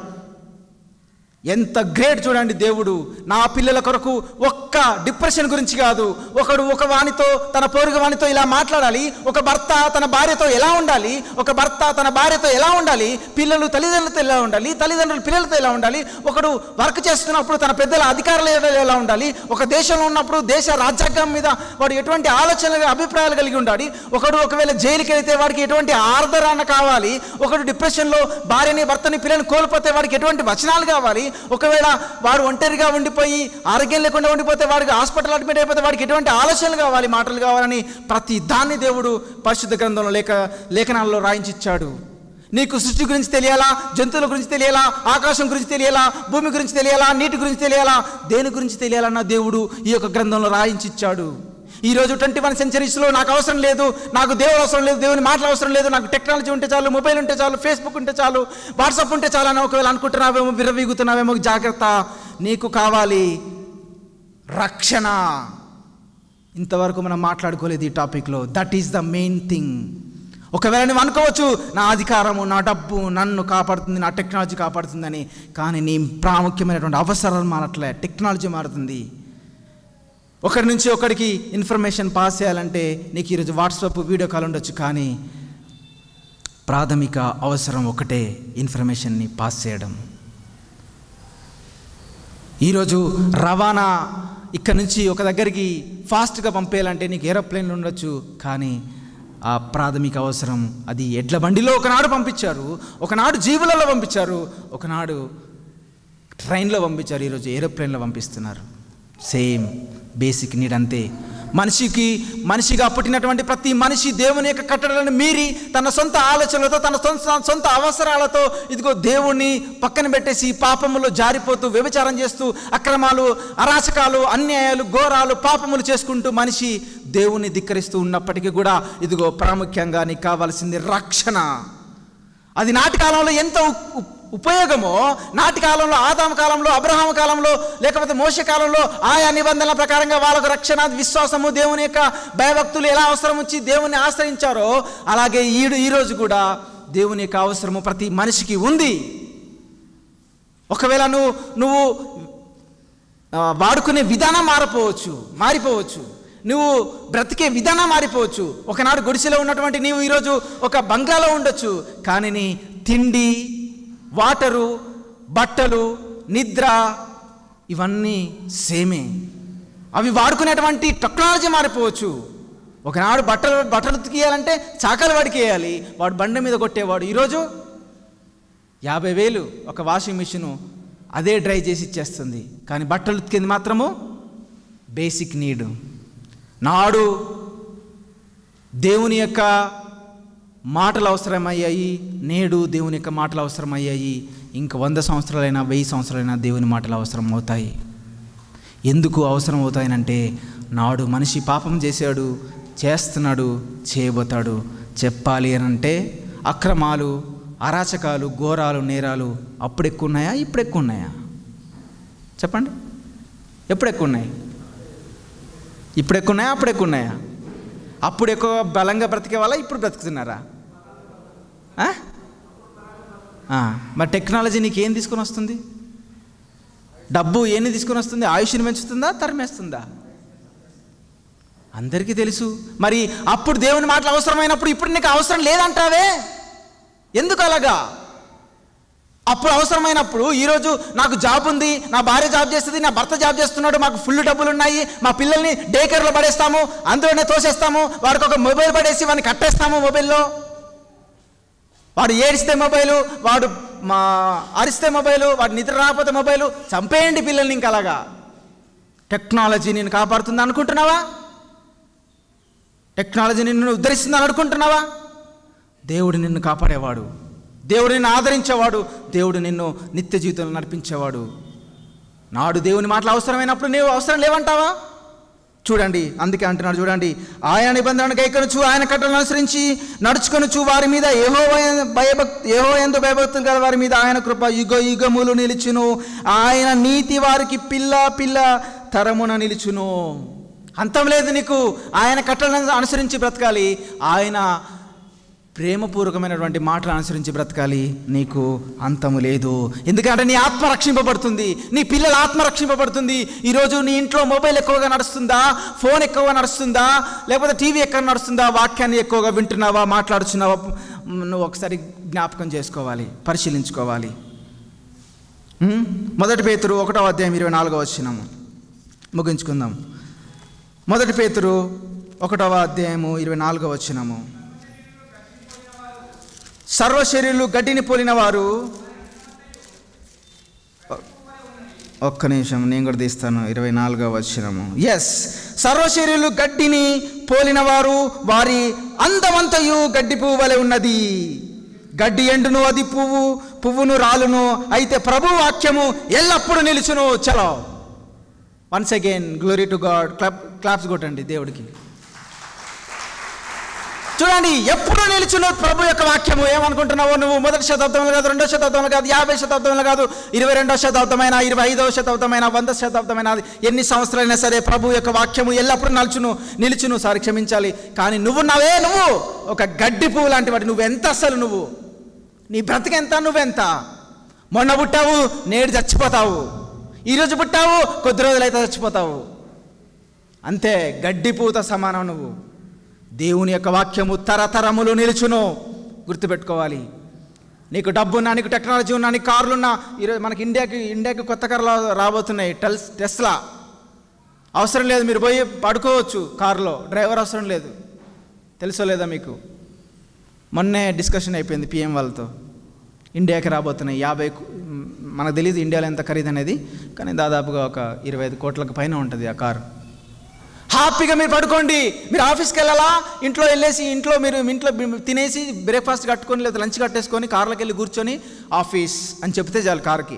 ఎంత గ్రేట్ చూడండి దేవుడు నా పిల్లల కొరకు ఒక్క డిప్రెషన్ గురించి కాదు ఒకడు ఒక వానితో తన పొరుగు వానితో ఇలా మాట్లాడాలి ఒక భర్త తన భార్యతో ఎలా ఉండాలి ఒక భర్త తన భార్యతో ఎలా ఉండాలి పిల్లలు తల్లిదండ్రులతో ఎలా ఉండాలి తల్లిదండ్రులు పిల్లలతో ఎలా ఉండాలి ఒకడు వర్క్ చేస్తున్నప్పుడు తన పెద్దల అధికారులు ఎలా ఉండాలి ఒక దేశంలో ఉన్నప్పుడు దేశ రాజ్యాంగం మీద వాడు ఎటువంటి ఆలోచనలు అభిప్రాయాలు కలిగి ఉండాలి ఒకడు ఒకవేళ జైలుకి వెళితే వాడికి ఎటువంటి ఆర్దరణ కావాలి ఒకడు డిప్రెషన్లో భార్యని భర్తని పిల్లని కోల్పోతే వాడికి ఎటువంటి వచనాలు కావాలి ఒకవేళ వాడు ఒంటరిగా ఉండిపోయి ఆరోగ్యం లేకుండా ఉండిపోతే వాడికి హాస్పిటల్ అడ్మిట్ అయిపోతే వాడికి ఎటువంటి ఆలోచనలు కావాలి మాటలు కావాలని ప్రతి దాన్ని దేవుడు పరిశుద్ధ గ్రంథంలో లేఖ లేఖనాల్లో రాయించిచ్చాడు నీకు సృష్టి గురించి తెలియాలా జంతువుల గురించి తెలియాలా ఆకాశం గురించి తెలియాలా భూమి గురించి తెలియాలా నీటి గురించి తెలియాలా దేని గురించి తెలియాలన్న దేవుడు ఈ యొక్క గ్రంథంలో రాయించి ఇచ్చాడు ఈరోజు ట్వంటీ వన్ సెంచరీస్లో నాకు అవసరం లేదు నాకు దేవుడు అవసరం లేదు దేవుని మాటలు అవసరం లేదు నాకు టెక్నాలజీ ఉంటే చాలు మొబైల్ ఉంటే చాలు ఫేస్బుక్ ఉంటే చాలు వాట్సాప్ ఉంటే చాలు అని ఒకవేళ అనుకుంటున్నావేమో విర్రవీగుతున్నావేమో జాగ్రత్త నీకు కావాలి రక్షణ ఇంతవరకు మనం మాట్లాడుకోలేదు ఈ టాపిక్లో that is the main thing ఒకవేళ నువ్వు అనుకోవచ్చు నా అధికారము నా డబ్బు నన్ను కాపాడుతుంది నా టెక్నాలజీ కాపాడుతుందని కానీ నీ ప్రాముఖ్యమైనటువంటి అవసరాలు మారట్లే టెక్నాలజీ మారుతుంది ఒకరి నుంచి ఒకరికి ఇన్ఫర్మేషన్ పాస్ చేయాలంటే నీకు ఈరోజు వాట్సాప్ వీడియో కాల్ ఉండొచ్చు కానీ ప్రాథమిక అవసరం ఒకటే ఇన్ఫర్మేషన్ని పాస్ చేయడం ఈరోజు రవాణా ఇక్కడ నుంచి ఒక దగ్గరికి ఫాస్ట్గా పంపేయాలంటే నీకు ఏరోప్లేన్లు ఉండొచ్చు కానీ ఆ ప్రాథమిక అవసరం అది ఎడ్ల బండిలో ఒకనాడు పంపించారు ఒకనాడు జీవులలో పంపించారు ఒకనాడు ట్రైన్లో పంపించారు ఈరోజు ఏరోప్లేన్లో పంపిస్తున్నారు సేమ్ బేసిక్ నీడ్ అంతే మనిషికి మనిషిగా పుట్టినటువంటి ప్రతి మనిషి దేవుని యొక్క కట్టడలను మీరి తన సొంత ఆలోచనలతో తన సొంత సొంత అవసరాలతో ఇదిగో దేవుణ్ణి పక్కన పెట్టేసి పాపములో జారిపోతూ వ్యభిచారం చేస్తూ అక్రమాలు అరాచకాలు అన్యాయాలు ఘోరాలు పాపములు చేసుకుంటూ మనిషి దేవుణ్ణి ధిక్కరిస్తూ ఉన్నప్పటికీ కూడా ఇదిగో ప్రాముఖ్యంగా నీకు కావాల్సింది రక్షణ అది నాటి కాలంలో ఎంత ఉ- ఉ- ఉపయోగమో నాటి కాలంలో ఆదామ కాలంలో అబ్రహాం కాలంలో లేకపోతే మోస కాలంలో ఆయా నిబంధనల ప్రకారంగా వాళ్ళకు రక్షణ విశ్వాసము దేవుని యొక్క భయభక్తులు ఎలా అవసరం వచ్చి దేవుని ఆశ్రయించారో అలాగే ఈడు ఈరోజు కూడా దేవుని యొక్క అవసరము ప్రతి మనిషికి ఉంది ఒకవేళ నువ్వు నువ్వు ఆ, వాడుకునే విధానం మారిపోవచ్చు మారిపోవచ్చు నువ్వు బ్రతికే విధానం మారిపోవచ్చు ఒకనాడు గుడిసెలో ఉన్నటువంటి నీవు ఈరోజు ఒక బంగ్లాలో ఉండొచ్చు కానీ నీ తిండి వాటరు బట్టలు నిద్ర ఇవన్నీ సేమే అవి వాడుకునేటువంటి టెక్నాలజీ మారిపోవచ్చు ఒకనాడు బట్టలు బట్టలు ఉతికేయాలంటే చాకలి వాడికి వేయాలి వాడు బండ మీద కొట్టేవాడు ఈరోజు యాభై వేలు ఒక వాషింగ్ మిషను అదే డ్రై చేసి ఇచ్చేస్తుంది కానీ బట్టలు ఉతికేది మాత్రము బేసిక్ నీడ్ నాడు దేవుని యొక్క మాటలు అవసరమయ్యాయి నేడు దేవుని యొక్క మాటలు అవసరమయ్యాయి ఇంకా వంద సంవత్సరాలైనా వెయ్యి సంవత్సరాలైనా దేవుని మాటలు అవసరం అవుతాయి ఎందుకు అవసరం అవుతాయనంటే నాడు మనిషి పాపం చేశాడు చేస్తున్నాడు చేయబోతాడు చెప్పాలి అని అంటే అక్రమాలు అరాచకాలు ఘోరాలు నేరాలు అప్పుడు ఎక్కువ ఉన్నాయా ఇప్పుడు ఎక్కువ ఉన్నాయా చెప్పండి ఎప్పుడు ఎక్కువ ఉన్నాయి ఇప్పుడు ఎక్కువ ఉన్నాయా అప్పుడు ఎక్కువ ఉన్నాయా అప్పుడు ఎక్కువ బలంగా బ్రతికే వాళ్ళ ఇప్పుడు బ్రతుకుతున్నారా ఆ? ఆ, మరి టెక్నాలజీ నీకు ఏం తీసుకొని వస్తుంది డబ్బు ఏన్ని తీసుకొని వస్తుంది ఆయుష్ని పెంచుతుందా తరిమేస్తుందా అందరికీ తెలుసు మరి అప్పుడు దేవుని మాటలు అవసరమైనప్పుడు ఇప్పుడు నీకు అవసరం లేదంటావే ఎందుకు అలాగా అప్పుడు అవసరమైనప్పుడు ఈరోజు నాకు జాబ్ ఉంది నా భార్య జాబ్ చేస్తుంది నా భర్త జాబ్ చేస్తున్నాడు మాకు ఫుల్ డబ్బులు ఉన్నాయి మా పిల్లల్ని డే కేర్లో పడేస్తాము అందులోనే తోసేస్తాము వాడికి ఒక మొబైల్ పడేసి వాడిని కట్టేస్తాము మొబైల్లో వాడు ఏడిస్తే మొబైలు వాడు మా అరిస్తే మొబైలు వాడు నిద్ర రాకపోతే మొబైలు చంపేయండి పిల్లల్ని ఇంకా అలాగా టెక్నాలజీ నేను కాపాడుతుంది అనుకుంటున్నావా టెక్నాలజీ నిన్ను ఉద్ధరిస్తుందని అనుకుంటున్నావా దేవుడు నిన్ను కాపాడేవాడు దేవుడు నిన్ను ఆదరించేవాడు దేవుడు నిన్ను నిత్య జీవితంలో నడిపించేవాడు నాడు దేవుని మాటలు అవసరమైనప్పుడు నీవు అవసరం లేవంటావా చూడండి అందుకే అంటున్నాడు చూడండి ఆయన నిబంధనను గైకొనొచ్చు ఆయన కట్టలను అనుసరించి నడుచుకొనొచ్చు వారి మీద ఏహో భయభక్తి ఏహో ఎందు భయభక్తులు గల వారి మీద ఆయన కృప యుగ యుగములు నిలుచును ఆయన నీతి వారికి పిల్ల పిల్ల తరమున నిలుచును అంతం లేదు నీకు ఆయన కట్టలను అనుసరించి బ్రతకాలి ఆయన ప్రేమపూర్వకమైనటువంటి మాటలు అనుసరించి బ్రతకాలి నీకు అంతము లేదు ఎందుకంటే నీ ఆత్మ రక్షింపబడుతుంది నీ పిల్లల ఆత్మ రక్షింపబడుతుంది ఈరోజు నీ ఇంట్లో మొబైల్ ఎక్కువగా నడుస్తుందా ఫోన్ ఎక్కువగా నడుస్తుందా లేకపోతే టీవీ ఎక్కువ నడుస్తుందా వాక్యాన్ని ఎక్కువగా వింటున్నావా మాట్లాడుతున్నావా నువ్వు ఒకసారి జ్ఞాపకం చేసుకోవాలి పరిశీలించుకోవాలి ఉం? మొదటి పేతురు ఒకటో అధ్యాయం ఇరవై నాలుగో వచ్చినాము ముగించుకుందాం మొదటి పేతురు ఒకటవ అధ్యాయము ఇరవై నాలుగో వచ్చినాము సర్వశరీరులు గడ్డిని పోలిన వారు ఒక్క నిమిషం నేను కూడా తీస్తాను ఇరవై నాలుగవ వచ్చినము ఎస్ సర్వశరీరులు గడ్డిని పోలిన వారు వారి అందమంతయు గడ్డి పువ్వు వలె ఉన్నది గడ్డి ఎండును అది పువ్వు పువ్వును రాలును అయితే ప్రభు వాక్యము ఎల్లప్పుడూ నిలుచును చలో once again glory to God clap claps కొట్టండి దేవుడికి చూడండి ఎప్పుడు నిలుచును ప్రభు యొక్క వాక్యము ఏమనుకుంటున్నావు నువ్వు మొదటి శతాబ్దంలో కాదు రెండో శతాబ్దంలో కాదు యాభై శతాబ్దంలో కాదు ఇరవై రెండో శతాబ్దమైన ఇరవై ఐదవ శతాబ్దమైన వంద శతాబ్దమైన ఎన్ని సంవత్సరాలైనా సరే ప్రభు యొక్క వాక్యము ఎల్లప్పుడూ నలుచును నిలుచును సారి క్షమించాలి కానీ నువ్వు నావే నువ్వు ఒక గడ్డి పువ్వు లాంటి వాటి నువ్వు ఎంత అసలు నువ్వు నీ బ్రతికెంత నువ్వెంత మొన్న పుట్టావు నేడు చచ్చిపోతావు ఈరోజు పుట్టావు కొద్ది రోజులైతే చచ్చిపోతావు అంతే గడ్డి పూత సమానం నువ్వు దేవుని యొక్క వాక్యము తరతరములు నిలుచును గుర్తుపెట్టుకోవాలి నీకు డబ్బున్నా నీకు టెక్నాలజీ ఉన్నా నీకు కార్లున్నా ఈరోజు మనకి ఇండియాకి ఇండియాకి కొత్త కార్లు రాబోతున్నాయి టెల్స్ టెస్లా అవసరం లేదు మీరు పోయి పడుకోవచ్చు కారులో డ్రైవర్ అవసరం లేదు తెలుసో లేదా మీకు మొన్నే డిస్కషన్ అయిపోయింది పిఎం వాళ్ళతో ఇండియాకి రాబోతున్నాయి యాభై కు- మ్, మనకు తెలియదు ఇండియాలో ఎంత ఖరీదు అనేది కానీ దాదాపుగా ఒక ఇరవై ఐదు కోట్లకు పైన ఉంటుంది ఆ కారు హ్యాపీగా మీరు పడుకోండి మీరు ఆఫీస్కి వెళ్ళాలా ఇంట్లో వెళ్ళేసి ఇంట్లో మీరు ఇంట్లో బి- తినేసి బ్రేక్ఫాస్ట్ కట్టుకొని లేదా లంచ్ కట్టేసుకొని కార్లోకి వెళ్ళి కూర్చొని ఆఫీస్ అని చెప్తే చాలు కార్కి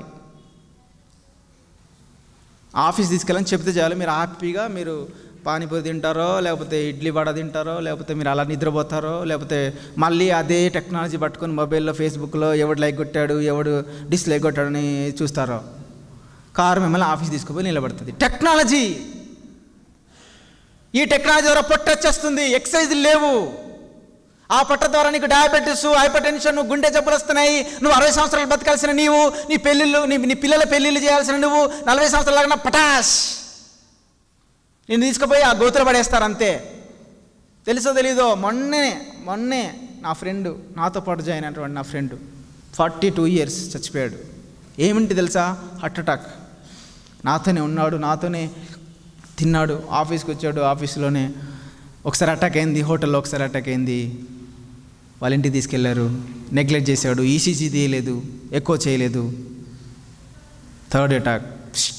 ఆఫీస్ తీసుకెళ్ళని చెప్తే చాలు మీరు హ్యాపీగా మీరు పానీపూరి తింటారో లేకపోతే ఇడ్లీ వడ తింటారో లేకపోతే మీరు అలా నిద్రపోతారో లేకపోతే మళ్ళీ అదే టెక్నాలజీ పట్టుకొని మొబైల్లో ఫేస్బుక్లో ఎవడు లైక్ కొట్టాడు ఎవడు డిస్లైక్ కొట్టాడని చూస్తారో కారు మిమ్మల్ని ఆఫీస్ తీసుకుపోయి నిలబడుతుంది టెక్నాలజీ ఈ టెక్నాలజీ ద్వారా పొట్ట వచ్చేస్తుంది ఎక్సైజ్ లేవు ఆ పొట్ట ద్వారా నీకు డయాబెటీస్ హైపర్ టెన్షన్ గుండె జబ్బులు వస్తున్నాయి నువ్వు అరవై సంవత్సరాలు బతకాల్సిన నీవు నీ పెళ్ళిళ్ళు నీ నీ పిల్లల పెళ్ళిళ్ళు చేయాల్సిన నువ్వు నలభై సంవత్సరాల పటాష్ నేను తీసుకుపోయి ఆ గోతులు పడేస్తారు అంతే తెలుసో తెలీదో మొన్నే మొన్నే నా ఫ్రెండ్ నాతో పాటు జాయిన్ అయినటువంటి నా ఫ్రెండ్ ఫార్టీ టూ ఇయర్స్ చచ్చిపోయాడు ఏమిటి తెలుసా హార్ట్ అటాక్ నాతోనే ఉన్నాడు నాతోనే తిన్నాడు ఆఫీస్కి వచ్చాడు ఆఫీస్లోనే ఒకసారి అటాక్ అయింది హోటల్లో ఒకసారి అటాక్ అయింది వాళ్ళ ఇంటికి తీసుకెళ్లారు నెగ్లెక్ట్ చేశాడు ఈసీజీ తీయలేదు ఎక్కువ చేయలేదు థర్డ్ అటాక్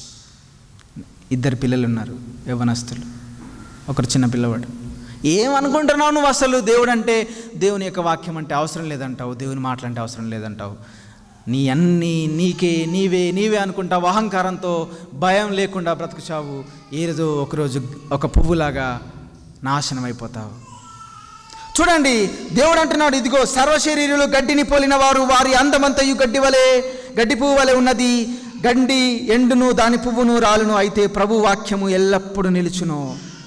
ఇద్దరు పిల్లలు ఉన్నారు యవనస్తులు ఒకరు చిన్న పిల్లవాడు ఏమనుకుంటున్నావు నువ్వు అసలు దేవుడు అంటే దేవుని యొక్క వాక్యం అంటే అవసరం లేదంటావు దేవుని మాటలంటే అవసరం లేదంటావు నీ అన్నీ నీకే నీవే నీవే అనుకుంటావు అహంకారంతో భయం లేకుండా బ్రతుకుచావు ఏదో ఒకరోజు ఒక పువ్వులాగా నాశనం అయిపోతావు చూడండి దేవుడు అంటున్నాడు ఇదిగో సర్వశరీరులు గడ్డిని పోలిన వారు వారి అందమంతయు గడ్డి వలె గడ్డి పువ్వు వలె ఉన్నది గండి ఎండును దాని పువ్వును రాలును అయితే ప్రభు వాక్యము ఎల్లప్పుడూ నిలుచును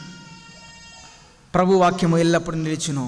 ప్రభు వాక్యము ఎల్లప్పుడూ నిలుచును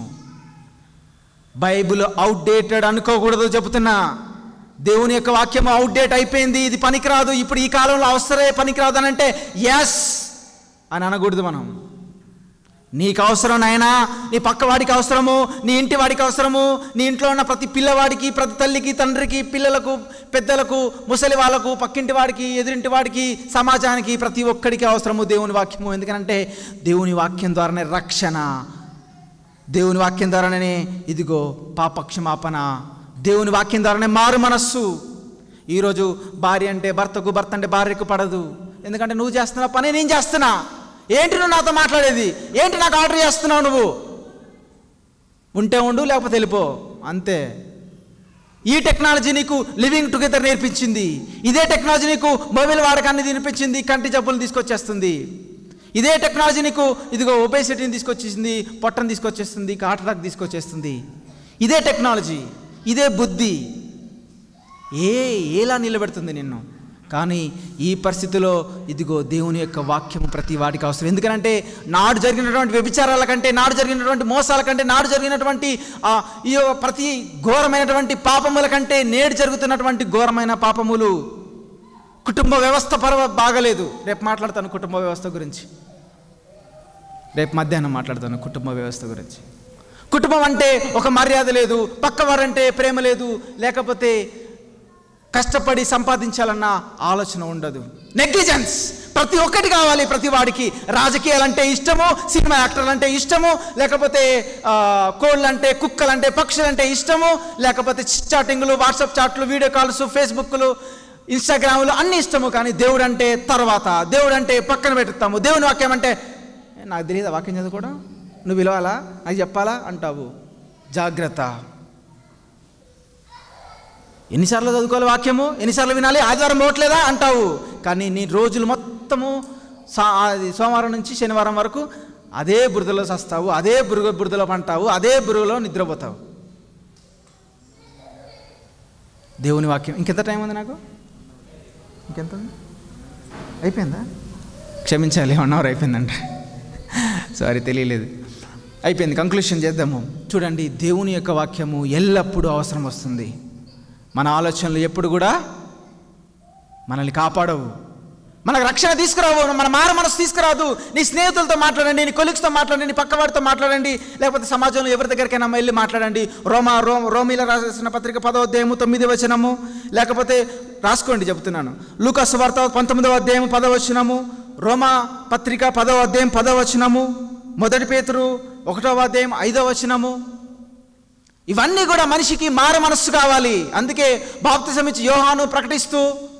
బైబిల్ అవుట్డేటెడ్ అనుకోకూడదు చెబుతున్నా దేవుని యొక్క వాక్యం అవుట్డేట్ అయిపోయింది ఇది పనికిరాదు ఇప్పుడు ఈ కాలంలో అవసరమే పనికిరాదు అని అంటే ఎస్ అని అనకూడదు మనం నీకు అవసరం నాయనా నీ పక్క వాడికి అవసరము నీ ఇంటి వాడికి అవసరము నీ ఇంట్లో ఉన్న ప్రతి పిల్లవాడికి ప్రతి తల్లికి తండ్రికి పిల్లలకు పెద్దలకు ముసలి వాళ్ళకు పక్కింటి వాడికి ఎదురింటి వాడికి సమాజానికి ప్రతి ఒక్కడికి అవసరము దేవుని వాక్యము ఎందుకంటే దేవుని వాక్యం ద్వారానే రక్షణ దేవుని వాక్యం ద్వారానే ఇదిగో పాపక్షమాపణ దేవుని వాక్యం ద్వారానే మారు మనస్సు ఈరోజు భార్య అంటే భర్తకు భర్త అంటే భార్యకు పడదు ఎందుకంటే నువ్వు చేస్తున్న పని నేను చేస్తున్నా ఏంటి నువ్వు నాతో మాట్లాడేది ఏంటి నాకు ఆర్డర్ చేస్తున్నావు నువ్వు ఉంటే ఉండు లేకపోతే వెళ్ళిపో అంతే ఈ టెక్నాలజీ నీకు లివింగ్ టుగెదర్ నేర్పించింది ఇదే టెక్నాలజీ నీకు మొబైల్ వాడకాన్ని నేర్పించింది కంటి జబ్బులు తీసుకొచ్చేస్తుంది ఇదే టెక్నాలజీ నీకు ఇదిగో ఒబేసిటీని తీసుకొచ్చేసింది పొట్టను తీసుకొచ్చేస్తుంది హార్ట్ అటాక్ తీసుకొచ్చేస్తుంది ఇదే టెక్నాలజీ ఇదే బుద్ధి ఏ ఎలా నిలబెడుతుంది నిన్ను కానీ ఈ పరిస్థితిలో ఇదిగో దేవుని యొక్క వాక్యము ప్రతి వాడికి అవసరం ఎందుకంటే నాడు జరిగినటువంటి వ్యభిచారాల కంటే నాడు జరిగినటువంటి మోసాల కంటే నాడు జరిగినటువంటి ఆ, ఈ యొక్క ప్రతి ఘోరమైనటువంటి పాపముల కంటే నేడు జరుగుతున్నటువంటి ఘోరమైన పాపములు కుటుంబ వ్యవస్థ పరవ బాగలేదు రేపు మాట్లాడతాను కుటుంబ వ్యవస్థ గురించి రేపు మధ్యాహ్నం మాట్లాడతాను కుటుంబ వ్యవస్థ గురించి కుటుంబం అంటే ఒక మర్యాద లేదు పక్కవారంటే ప్రేమ లేదు లేకపోతే కష్టపడి సంపాదించాలన్న ఆలోచన ఉండదు నెగ్లిజెన్స్ ప్రతి ఒక్కటి కావాలి ప్రతి వాడికి రాజకీయాలు అంటే ఇష్టము సినిమా యాక్టర్లు అంటే ఇష్టము లేకపోతే ఆ, కోళ్ళు అంటే కుక్కలు అంటే పక్షులు అంటే ఇష్టము లేకపోతే చాటింగ్లు వాట్సాప్ చాట్లు వీడియో కాల్స్ ఫేస్బుక్లు ఇన్స్టాగ్రాములు అన్ని ఇష్టము కానీ దేవుడు అంటే తర్వాత దేవుడు అంటే పక్కన పెట్టుతాము దేవుని వాక్యం అంటే "ఏ, నాకు తెలియదు ఆ వాక్యం చదువుకోవడం నువ్వు పిలవాలా నాకు చెప్పాలా అంటావు జాగ్రత్త ఎన్నిసార్లు చదువుకోవాలి వాక్యము ఎన్నిసార్లు వినాలి ఆదివారం పోవట్లేదా అంటావు కానీ నీ రోజులు మొత్తము సా అది సోమవారం నుంచి శనివారం వరకు అదే బురదలో చస్తావు అదే బురుగ బురదలో పంటావు అదే బురుగులో నిద్రపోతావు దేవుని వాక్యం ఇంకెంత టైం ఉంది నాకు ఇంకెంత ఉంది అయిపోయిందా క్షమించాలి వన్ అవర్ అయిపోయిందంట సారీ తెలియలేదు అయిపోయింది కంక్లూషన్ చేద్దాము చూడండి దేవుని యొక్క వాక్యము ఎల్లప్పుడూ అవసరం వస్తుంది మన ఆలోచనలు ఎప్పుడు కూడా మనల్ని కాపాడవు మనకు రక్షణ తీసుకురావు మన మార మనసు తీసుకురాదు నీ స్నేహితులతో మాట్లాడండి నీ కొలీగ్స్తో మాట్లాడండి నీ పక్కవాడితో మాట్లాడండి లేకపోతే సమాజంలో ఎవరి దగ్గరికైనా వెళ్ళి మాట్లాడండి రోమా రో రోమిల రాసిన పత్రిక పదో అధ్యాయము తొమ్మిది వచనము లేకపోతే రాసుకోండి చెప్తున్నాను లూకాస్ వార్త పంతొమ్మిదవ అధ్యాయం పదవ వచనము రోమా పత్రిక పదవ అధ్యాయం పదవ వచనము మొదటి పేతురు ఒకటవ అధ్యాయం ఐదవ వచనము ఇవన్నీ కూడా మనిషికి మార మనస్సు కావాలి అందుకే బాప్తిజం ఇచ్చి యోహాను ప్రకటిస్తూ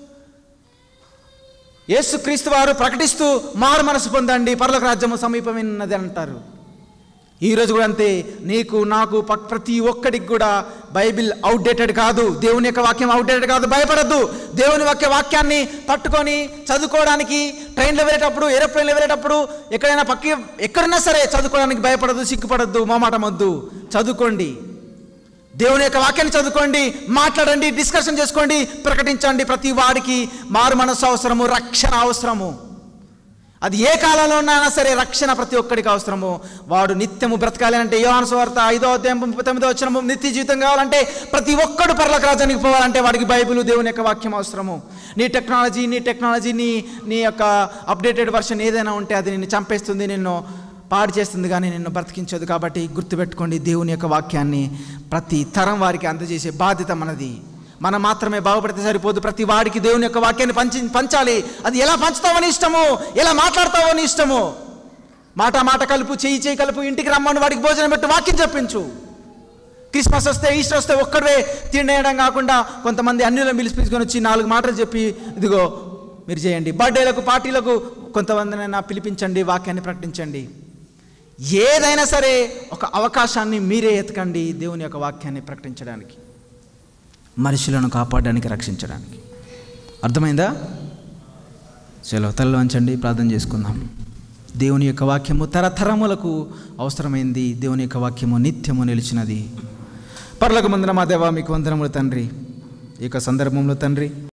యేసుక్రీస్తు వారు ప్రకటిస్తూ మారు మనసు పొందండి పర్లోక రాజ్యము సమీపమైనది అంటారు ఈరోజు కూడా అంతే నీకు నాకు పక్- ప్రతి ఒక్కడికి కూడా బైబిల్ అవుట్డేటెడ్ కాదు దేవుని యొక్క వాక్యం అవుట్డేటెడ్ కాదు భయపడద్దు దేవుని యొక్క వాక్యాన్ని పట్టుకొని చదువుకోవడానికి ట్రైన్లో వెళ్ళేటప్పుడు ఏరోప్లేన్లో వెళ్ళేటప్పుడు ఎక్కడైనా పక్క ఎక్కడున్నా సరే చదువుకోవడానికి భయపడద్దు సిగ్గుపడద్దు మొమాటం వద్దు చదువుకోండి దేవుని యొక్క వాక్యాన్ని చదువుకోండి మాట్లాడండి డిస్కషన్ చేసుకోండి ప్రకటించండి ప్రతి వాడికి మారు మనస్సు అవసరము రక్షణ అవసరము అది ఏ కాలంలో ఉన్నా సరే రక్షణ ప్రతి ఒక్కడికి అవసరము వాడు నిత్యము బ్రతకాలి అంటే యోహాను సువార్త ఐదో అధ్యాయం ముప్పై తొమ్మిదో వచ్చినము నిత్య జీవితం కావాలంటే ప్రతి ఒక్కడు పర్లోక రాజ్యానికి పోవాలంటే వాడికి బైబిల్ దేవుని యొక్క వాక్యం అవసరము నీ టెక్నాలజీ నీ టెక్నాలజీ నీ నీ యొక్క అప్డేటెడ్ వర్షన్ ఏదైనా ఉంటే అది నిన్ను చంపేస్తుంది నిన్ను పాడు చేస్తుంది కానీ నిన్ను బ్రతికించదు కాబట్టి గుర్తుపెట్టుకోండి దేవుని యొక్క వాక్యాన్ని ప్రతి తరం వారికి అందజేసే బాధ్యత మనది మనం మాత్రమే బాగుపడితే సరిపోదు ప్రతి వాడికి దేవుని యొక్క వాక్యాన్ని పంచి పంచాలి అది ఎలా పంచుతావని ఇష్టము ఎలా మాట్లాడతావని ఇష్టము మాట మాట కలుపు చేయి చేయి కలుపు ఇంటికి రమ్మని వాడికి భోజనం పెట్టి వాక్యం చెప్పించు క్రిస్మస్ వస్తే ఈస్టర్ వస్తే ఒక్కడే తినేయడం కాకుండా కొంతమంది అన్యులను పిలిచి పిలుచుకొని వచ్చి నాలుగు మాటలు చెప్పి ఇదిగో మీరు చేయండి బర్త్డేలకు పార్టీలకు కొంతమందినైనా పిలిపించండి వాక్యాన్ని ప్రకటించండి ఏదైనా సరే ఒక అవకాశాన్ని మీరే ఎతకండి దేవుని యొక్క వాక్యాన్ని ప్రకటించడానికి మనుషులను కాపాడడానికి రక్షించడానికి అర్థమైందా చలో తల్లు వంచండి ప్రార్థన చేసుకుందాం దేవుని యొక్క వాక్యము తరతరములకు అవసరమైంది దేవుని యొక్క వాక్యము నిత్యము నిలిచినది పర్లకు ముందున మా దేవా మీకు వందనములు తండ్రి ఈ యొక్క సందర్భంలో తండ్రి